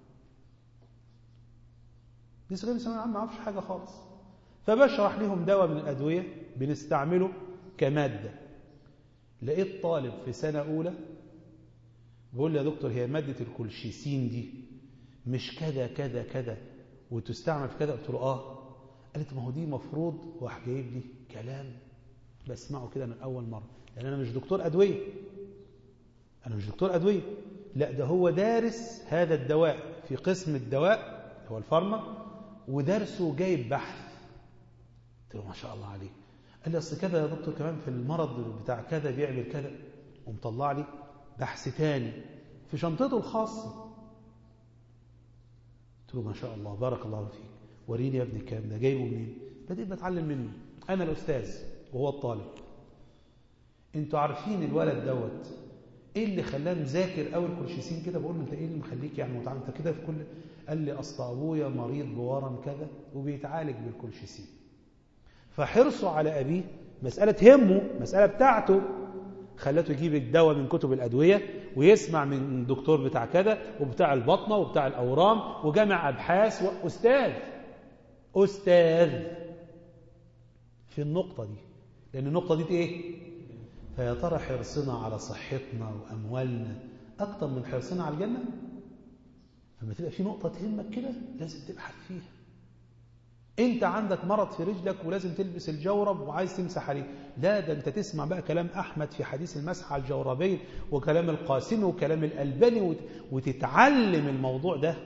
لسه جاي من الثانوية العامة ما اعرفش حاجة خالص فبشرح لهم دواء من الأدوية بنستعمله كمادة لقيت طالب في سنة أولى بيقول لي يا دكتور هي مادة الكولشيسين دي مش كذا كذا كذا وتستعمل في كذا قلت له اه قالت ما هو دي مفروض واحد جايب لي كلام بسمعه كده من أول مرة لأن أنا مش دكتور أدوية أنا مش دكتور أدوية لا ده هو دارس هذا الدواء في قسم الدواء هو الفارما ودرسه جايب بحث قلت له ما شاء الله عليه قال لي أصل كذا يا دكتور كمان في المرض بتاع كذا بيعمل كذا ومطلع لي بحث تاني في شنطته الخاصة قلت له ما شاء الله بارك الله فيك وريني يا ابني الكلام ده جايبه منين بدأت بتعلم منه أنا الأستاذ وهو الطالب انتوا عارفين الولد دوت ايه اللي خلاه مذاكر قوي الكولشيسين كده بقول له انت ايه اللي مخليك يعني متعلم انت كده في كل قال لي اصل ابويا مريض بورم كذا وبيتعالج بالكولشيسين فحرصه على ابيه مساله تهمه مساله بتاعته خلته يجيب الدواء من كتب الادويه ويسمع من الدكتور بتاع كذا وبتاع البطنه وبتاع الاورام وجمع ابحاث واستاذ استاذ في النقطه دي لان النقطه دي ايه فيا ترى حرصنا على صحتنا وأموالنا أكتر من حرصنا على الجنة فما تبقى في نقطة تهمك كده لازم تبحث فيها انت عندك مرض في رجلك ولازم تلبس الجورب وعايز تمسح عليه لا ده انت تسمع بقى كلام أحمد في حديث المسح على الجوربين وكلام القاسمي وكلام الألباني وتتعلم الموضوع ده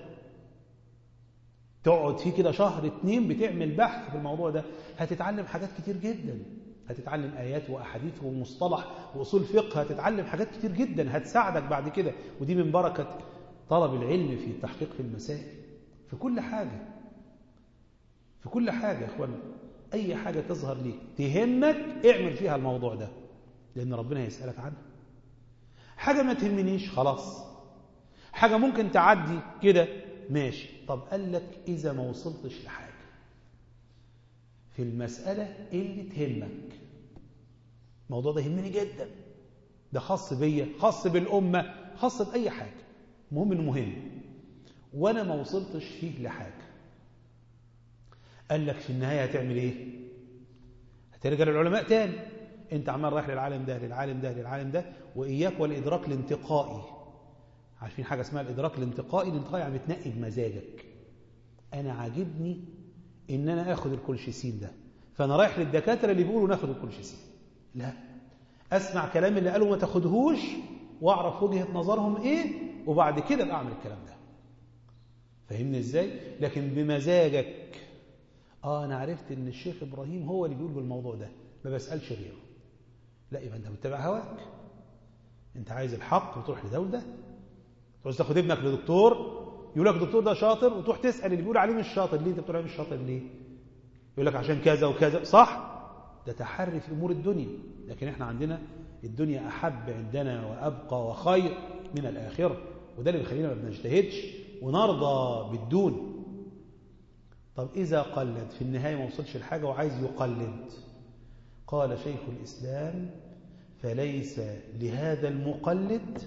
تقعد فيه كده شهر اتنين بتعمل بحث في الموضوع ده هتتعلم حاجات كتير جدا هتتعلم آيات وأحاديث ومصطلح وأصول فقه هتتعلم حاجات كتير جدا هتساعدك بعد كده ودي من بركة طلب العلم في التحقيق في المسائل في كل حاجة في كل حاجة يا أخوانا أي حاجة تظهر ليك تهمك اعمل فيها الموضوع ده لأن ربنا هيسألك عنها حاجة ما تهمنيش خلاص حاجة ممكن تعدي كده ماشي طب قال لك إذا ما وصلتش لحاجة في المسألة اللي تهمك الموضوع ده يهمني جدا ده خاص بيا خاص بالأمة خاص بأي حاجة مهم إنه مهم وأنا ما وصلتش فيه لحاجة قال لك في النهاية هتعمل إيه هترجع للعلماء تاني أنت عمال رايح للعالم ده للعالم ده للعالم ده وإياك والإدراك الانتقائي عارفين حاجة اسمها الإدراك الانتقائي الانتقائي يعني بتنقي بمزاجك أنا عاجبني ان انا اخد الكولشيسين ده فانا رايح للدكاتره اللي بيقولوا ناخد الكولشيسين لا اسمع كلام اللي قالوا ما تاخدهوش واعرف وجهه نظرهم ايه وبعد كده اعمل الكلام ده فاهمني ازاي لكن بمزاجك اه انا عرفت ان الشيخ ابراهيم هو اللي بيقول بالموضوع ده ما بسالش غيره لا يبقى انت متبع هواك انت عايز الحق وتروح لده وده تعوز تاخد ابنك لدكتور يقول لك الدكتور ده شاطر وتروح تسأل اللي بيقول عليه مش شاطر ليه انت بتقول عليه مش شاطر ليه يقول لك عشان كذا وكذا صح ده تحري في أمور الدنيا لكن احنا عندنا الدنيا أحب عندنا وأبقى وخير من الآخرة وده اللي بيخلينا ما بنجتهدش ونرضى بالدون طب إذا قلد في النهاية ما وصلش الحاجة وعايز يقلد قال شيخ الإسلام فليس لهذا المقلد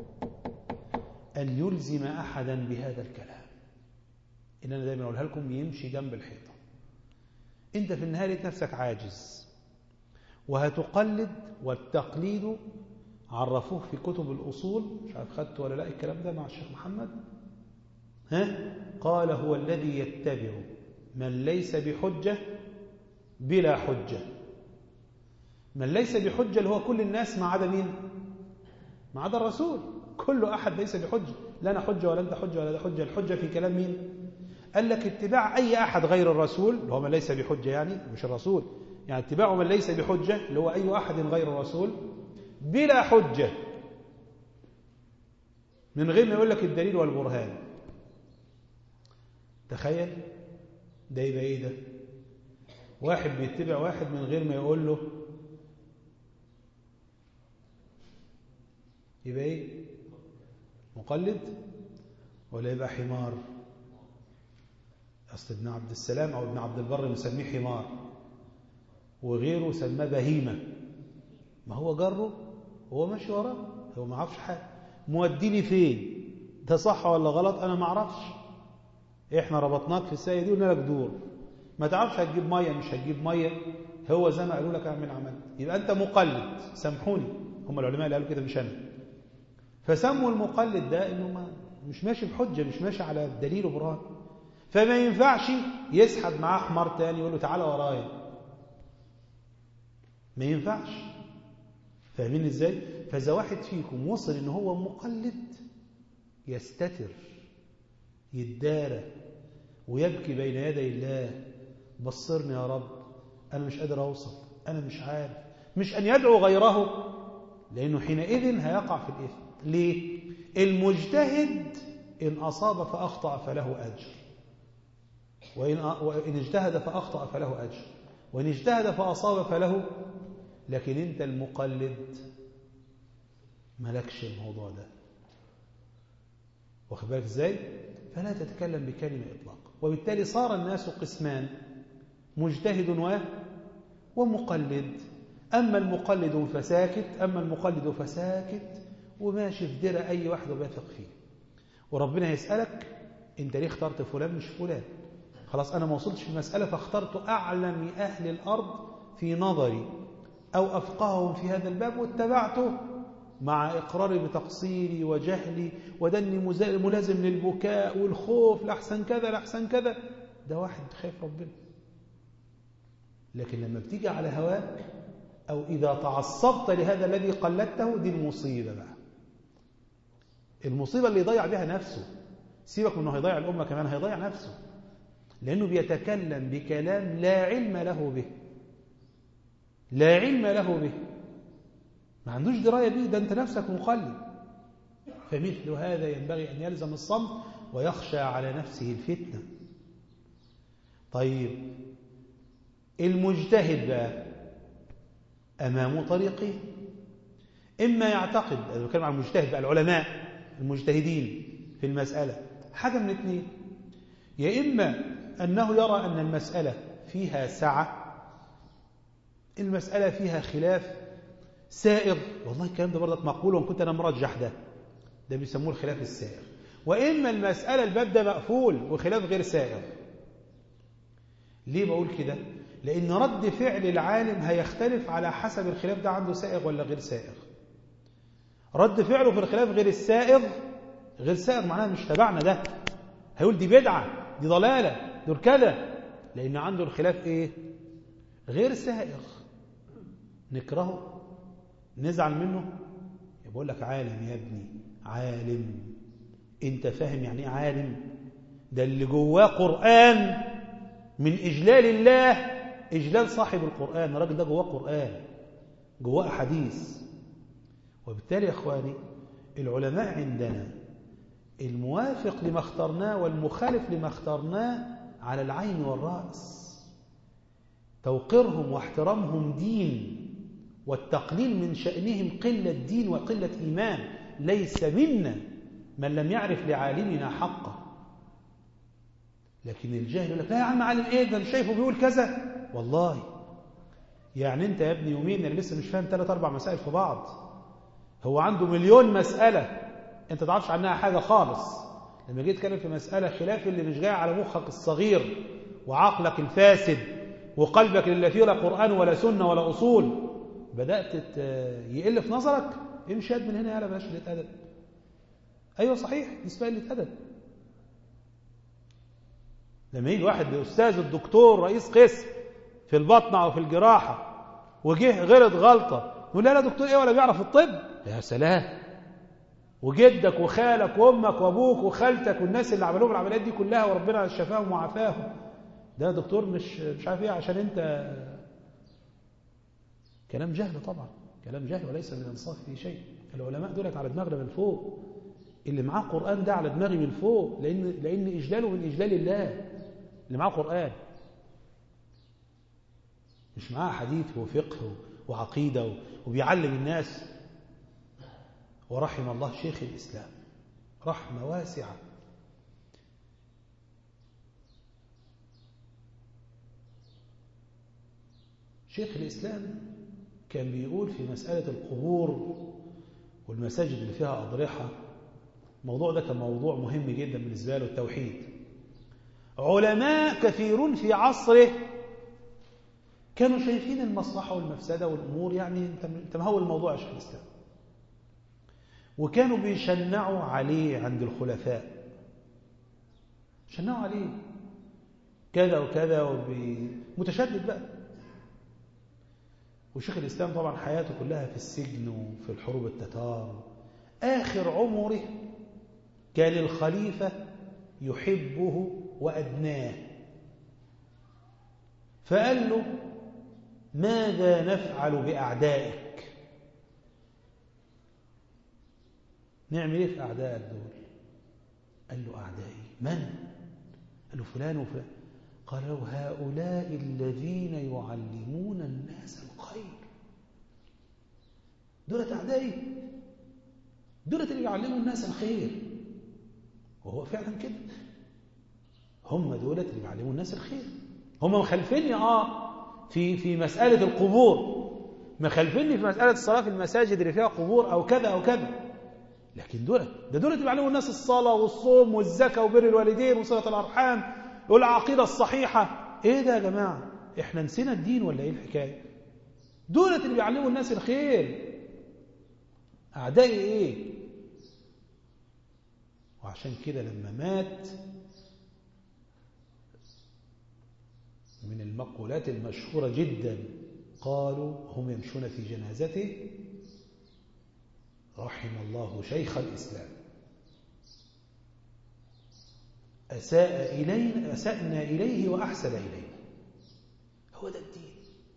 أن يلزم أحدا بهذا الكلام إن أنا دايما أقولها لكم يمشي جنب الحيطة أنت في النهاية لقيت نفسك عاجز وهتقلد والتقليد عرفوه في كتب الأصول مش عارف خدت ولا لا الكلام ده مع الشيخ محمد ها قال هو الذي يتبع من ليس بحجة بلا حجة من ليس بحجة اللي هو كل الناس ما عدا مين ما عدا الرسول كل أحد ليس بحجة لا أنا حجة ولا أنت حجة ولا ده حجة الحجة في كلام مين قال لك اتباع أي أحد غير الرسول اللي هو من ليس بحجة يعني مش الرسول يعني اتباع من ليس بحجة اللي هو أي أحد غير الرسول بلا حجة من غير ما يقول لك الدليل والبرهان تخيل ده يبقى ايه ده واحد بيتبع واحد من غير ما يقول له يبقى ايه مقلد ولا يبقى حمار اصل ابن عبد السلام او ابن عبد البر مسميه حمار وغيره سماه بهيمه ما هو جره هو ماشي وراه هو ما عرفش حاجه موديني فين ده صح ولا غلط انا ما اعرفش احنا ربطناك في الساقيه دي وقلنا لك دور ما تعرفش هتجيب ميه مش هتجيب ميه هو زي ما قالوا لك اعمل عملت يبقى انت مقلد سامحوني هم العلماء اللي قالوا كده مش انا فسموا المقلد ده انه ما مش ماشي بحجه مش ماشي على دليل وبرهان فما ينفعش يسحب معاه حمار تاني يقول له تعالى ورايا ما ينفعش فاهمين ازاي فاذا واحد فيكم وصل ان هو مقلد يستتر يدارى ويبكي بين يدي الله بصرني يا رب انا مش قادر اوصل انا مش عارف مش ان يدعو غيره لانه حينئذ هيقع في الاثم ليه المجتهد ان اصاب فاخطا فله اجر وان وان اجتهد فاخطا فله اجر وان اجتهد فاصاب فله لكن انت المقلد ملكش الموضوع ده واخد بالك ازاي فلا تتكلم بكلمه اطلاق وبالتالي صار الناس قسمان مجتهد و ومقلد اما المقلد فساكت اما المقلد فساكت وماشي في درع اي واحد وبيثق فيه وربنا يسالك انت ليه اخترت فلان مش فلان خلاص انا ما وصلتش في المساله فاخترت اعلم اهل الارض في نظري او افقههم في هذا الباب واتبعته مع إقراري بتقصيري وجهلي ودني ملازم للبكاء والخوف لأحسن كذا لأحسن كذا ده واحد خايف ربنا لكن لما بتيجي على هواك أو إذا تعصبت لهذا الذي قلدته دي المصيبة بقى المصيبة اللي يضيع بها نفسه سيبك منه هيضيع الأمة كمان هيضيع نفسه لأنه بيتكلم بكلام لا علم له به لا علم له به ما عندوش دراية به ده أنت نفسك مقلد فمثل هذا ينبغي أن يلزم الصمت ويخشى على نفسه الفتنة طيب المجتهد بقى أمامه طريقه إما يعتقد أنا بتكلم عن المجتهد بقى العلماء المجتهدين في المسألة حاجة من اثنين يا إما أنه يرى أن المسألة فيها سعة المسألة فيها خلاف سائغ والله الكلام ده برضك مقبول وان كنت انا مرجح ده ده بيسموه الخلاف السائغ واما المساله الباب ده مقفول وخلاف غير سائغ ليه بقول كده لان رد فعل العالم هيختلف على حسب الخلاف ده عنده سائغ ولا غير سائغ رد فعله في الخلاف غير السائغ غير سائغ معناها مش تبعنا ده هيقول دي بدعه دي ضلاله دول كذا لان عنده الخلاف ايه غير سائغ نكرهه نزعل منه بقول لك عالم يا ابني عالم انت فاهم يعني ايه عالم ده اللي جواه قرآن من إجلال الله إجلال صاحب القرآن الراجل ده جواه قرآن جواه أحاديث وبالتالي يا إخواني العلماء عندنا الموافق لما اخترناه والمخالف لما اخترناه على العين والرأس توقيرهم واحترامهم دين والتقليل من شأنهم قلة دين وقلة إيمان ليس منا من لم يعرف لعالمنا حقه لكن الجاهل يقول لك لا يا عم عالم ايه ده انا شايفه بيقول كذا والله يعني انت يا ابني يومين انا لسه مش فاهم ثلاث اربع مسائل في بعض هو عنده مليون مسألة انت تعرفش عنها حاجة خالص لما جيت تتكلم في مسألة خلاف اللي مش جاي على مخك الصغير وعقلك الفاسد وقلبك اللي فيه لا قرآن ولا سنة ولا أصول بدأت يقل في نظرك امشي يد من هنا يالا بلاش قلة أدب أيوة صحيح دي اسمها قلة أدب لما يجي واحد أستاذ الدكتور رئيس قسم في البطن أو في الجراحة وجه غلط غلطة يقول لا لا دكتور إيه ولا بيعرف الطب يا سلام وجدك وخالك وامك وابوك وخالتك والناس اللي عملوهم العمليات دي كلها وربنا شفاهم وعافاهم ده دكتور مش مش عارف ايه عشان انت كلام جهل طبعا كلام جهل وليس من الانصاف في شيء العلماء دولت على دماغنا من فوق اللي معاه قرآن ده على دماغي من فوق لأن لأن إجلاله من إجلال الله اللي معاه قرآن مش معاه حديث وفقه وعقيدة وبيعلم الناس ورحم الله شيخ الإسلام رحمة واسعة شيخ الإسلام كان بيقول في مسألة القبور والمساجد اللي فيها أضرحة الموضوع ده كان موضوع مهم جدا بالنسبة له التوحيد علماء كثيرون في عصره كانوا شايفين المصلحة والمفسدة والأمور يعني انت مهول الموضوع يا شيخ الإسلام وكانوا بيشنعوا عليه عند الخلفاء شنعوا عليه كذا وكذا وبي... متشدد بقى وشيخ الإسلام طبعا حياته كلها في السجن وفي الحروب التتار آخر عمره كان الخليفة يحبه وأدناه فقال له ماذا نفعل بأعدائك نعمل ايه في أعدائك دول قال له أعدائي من قال له فلان وفلان قال له هؤلاء الذين يعلمون الناس الخير دولة أعدائي دولة اللي بيعلموا الناس الخير وهو فعلا كده هم دولة اللي بيعلموا الناس الخير هم مخالفيني اه في في مسألة القبور مخالفيني في مسألة الصلاة في المساجد اللي فيها قبور أو كذا أو كذا لكن دولة ده دولة اللي بيعلموا الناس الصلاة والصوم والزكاة وبر الوالدين وصلة الأرحام والعقيدة الصحيحة ايه ده يا جماعة احنا نسينا الدين ولا ايه الحكاية دولة اللي بيعلموا الناس الخير أعدائي ايه وعشان كده لما مات من المقولات المشهورة جدا قالوا هم يمشون في جنازته رحم الله شيخ الإسلام أساء إلينا أسأنا إليه وأحسن إلينا هو ده الدين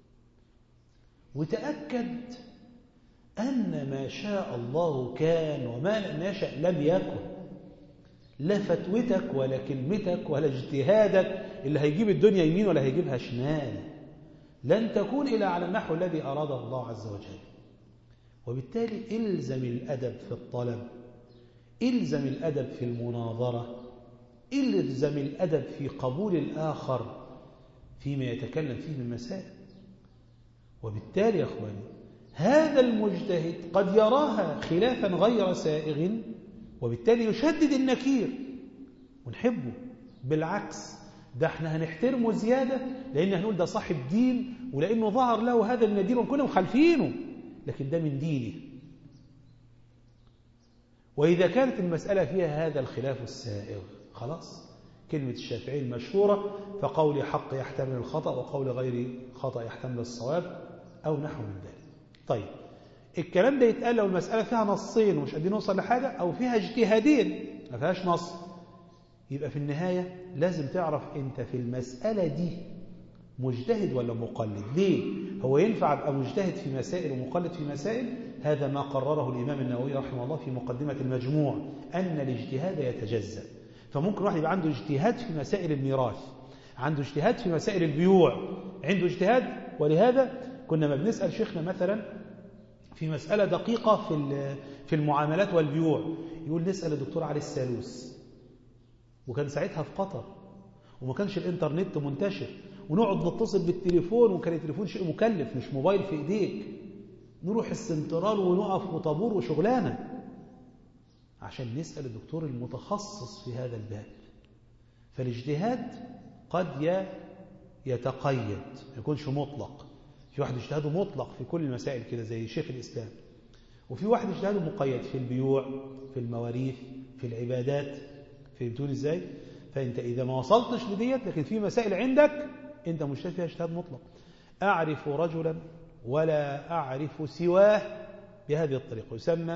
وتأكد أن ما شاء الله كان وما لم يشأ لم يكن لا فتوتك ولا كلمتك ولا اجتهادك اللي هيجيب الدنيا يمين ولا هيجيبها شمال لن تكون إلى على النحو الذي أراده الله عز وجل وبالتالي إلزم الأدب في الطلب إلزم الأدب في المناظرة إلزم الأدب في قبول الآخر فيما يتكلم فيه من مسائل وبالتالي يا أخواني هذا المجتهد قد يراها خلافا غير سائغ وبالتالي يشدد النكير ونحبه بالعكس ده احنا هنحترمه زيادة لأن هنقول ده صاحب دين ولأنه ظهر له هذا من الدين وكنا مخالفينه لكن ده من دينه وإذا كانت المسألة فيها هذا الخلاف السائغ خلاص كلمة الشافعي المشهورة فقول حق يحتمل الخطأ وقول غير خطأ يحتمل الصواب أو نحو من ذلك طيب الكلام ده يتقال لو المسألة فيها نصين ومش قادرين نوصل لحاجة أو فيها اجتهادين ما فيهاش نص يبقى في النهاية لازم تعرف أنت في المسألة دي مجتهد ولا مقلد ليه؟ هو ينفع أبقى مجتهد في مسائل ومقلد في مسائل هذا ما قرره الإمام النووي رحمه الله في مقدمة المجموع أن الاجتهاد يتجزأ فممكن واحد يبقى عنده اجتهاد في مسائل الميراث عنده اجتهاد في مسائل البيوع عنده اجتهاد ولهذا كنا ما بنسأل شيخنا مثلا في مسألة دقيقة في في المعاملات والبيوع يقول نسأل الدكتور علي السالوس وكان ساعتها في قطر وما كانش الانترنت منتشر ونقعد نتصل بالتليفون وكان التليفون شيء مكلف مش موبايل في ايديك نروح السنترال ونقف وطابور وشغلانه عشان نسأل الدكتور المتخصص في هذا الباب فالاجتهاد قد يتقيد ما يكونش مطلق في واحد اجتهاده مطلق في كل المسائل كده زي شيخ الإسلام وفي واحد اجتهاده مقيد في البيوع في المواريث في العبادات فهمتوني ازاي فانت اذا ما وصلتش لديت لكن في مسائل عندك انت مجتهد فيها اجتهاد مطلق اعرف رجلا ولا اعرف سواه بهذه الطريقه يسمى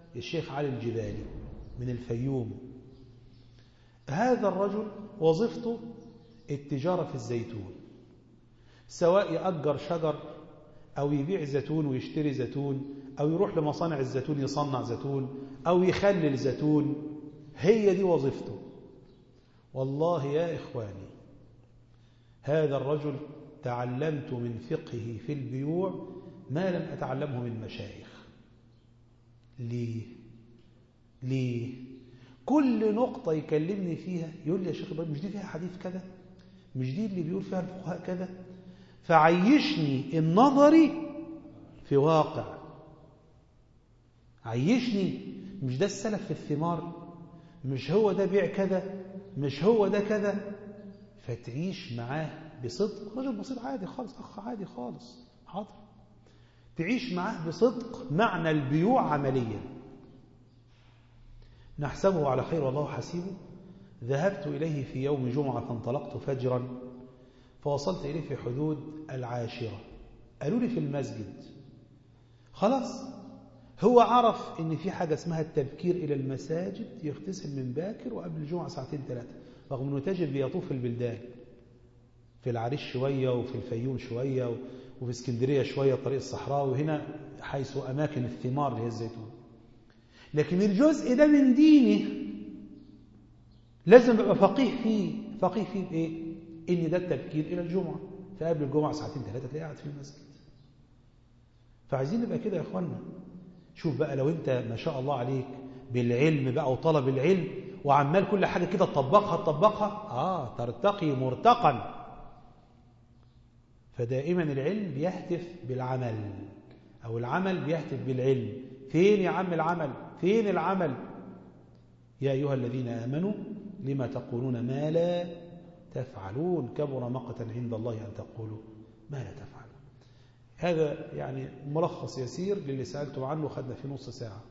الشيخ علي الجبالي من الفيوم هذا الرجل وظيفته التجارة في الزيتون سواء يأجر شجر أو يبيع زيتون ويشتري زيتون أو يروح لمصانع الزيتون يصنع زيتون أو يخلل زيتون هي دي وظيفته والله يا إخواني هذا الرجل تعلمت من فقهه في البيوع ما لم أتعلمه من مشايخ ليه ليه كل نقطة يكلمني فيها يقول لي يا شيخ إبراهيم مش دي فيها حديث كذا مش دي اللي بيقول فيها الفقهاء كذا فعيشني النظري في واقع عيشني مش ده السلف في الثمار مش هو ده بيع كذا مش هو ده كذا فتعيش معاه بصدق رجل بسيط عادي خالص أخ عادي خالص حاضر تعيش معاه بصدق معنى البيوع عمليا نحسبه على خير والله حسيبه ذهبت إليه في يوم جمعة فانطلقت فجرا فوصلت إليه في حدود العاشرة قالوا لي في المسجد خلاص هو عرف ان في حاجة اسمها التبكير إلى المساجد يغتسل من باكر وقبل الجمعة ساعتين ثلاثة رغم أنه تجد بيطوف البلدان في العريش شوية وفي الفيوم شوية وفي اسكندرية شوية الطريق الصحراوي وهنا حيث أماكن الثمار اللي هي الزيتون لكن الجزء ده من دينه لازم يبقى فقيه فيه فقيه فيه بإيه؟ إن ده التبكير إلى الجمعة فقبل الجمعة ساعتين ثلاثة تلاقيه قاعد في المسجد فعايزين نبقى كده يا إخوانا شوف بقى لو أنت ما شاء الله عليك بالعلم بقى وطلب العلم وعمال كل حاجة كده تطبقها تطبقها آه ترتقي مرتقا فدائما العلم بيهتف بالعمل أو العمل بيهتف بالعلم فين يا عم العمل فين العمل يا أيها الذين آمنوا لما تقولون ما لا تفعلون كبر مقتا عند الله أن تقولوا ما لا تفعلون هذا يعني ملخص يسير للي سألتم عنه خدنا في نص ساعة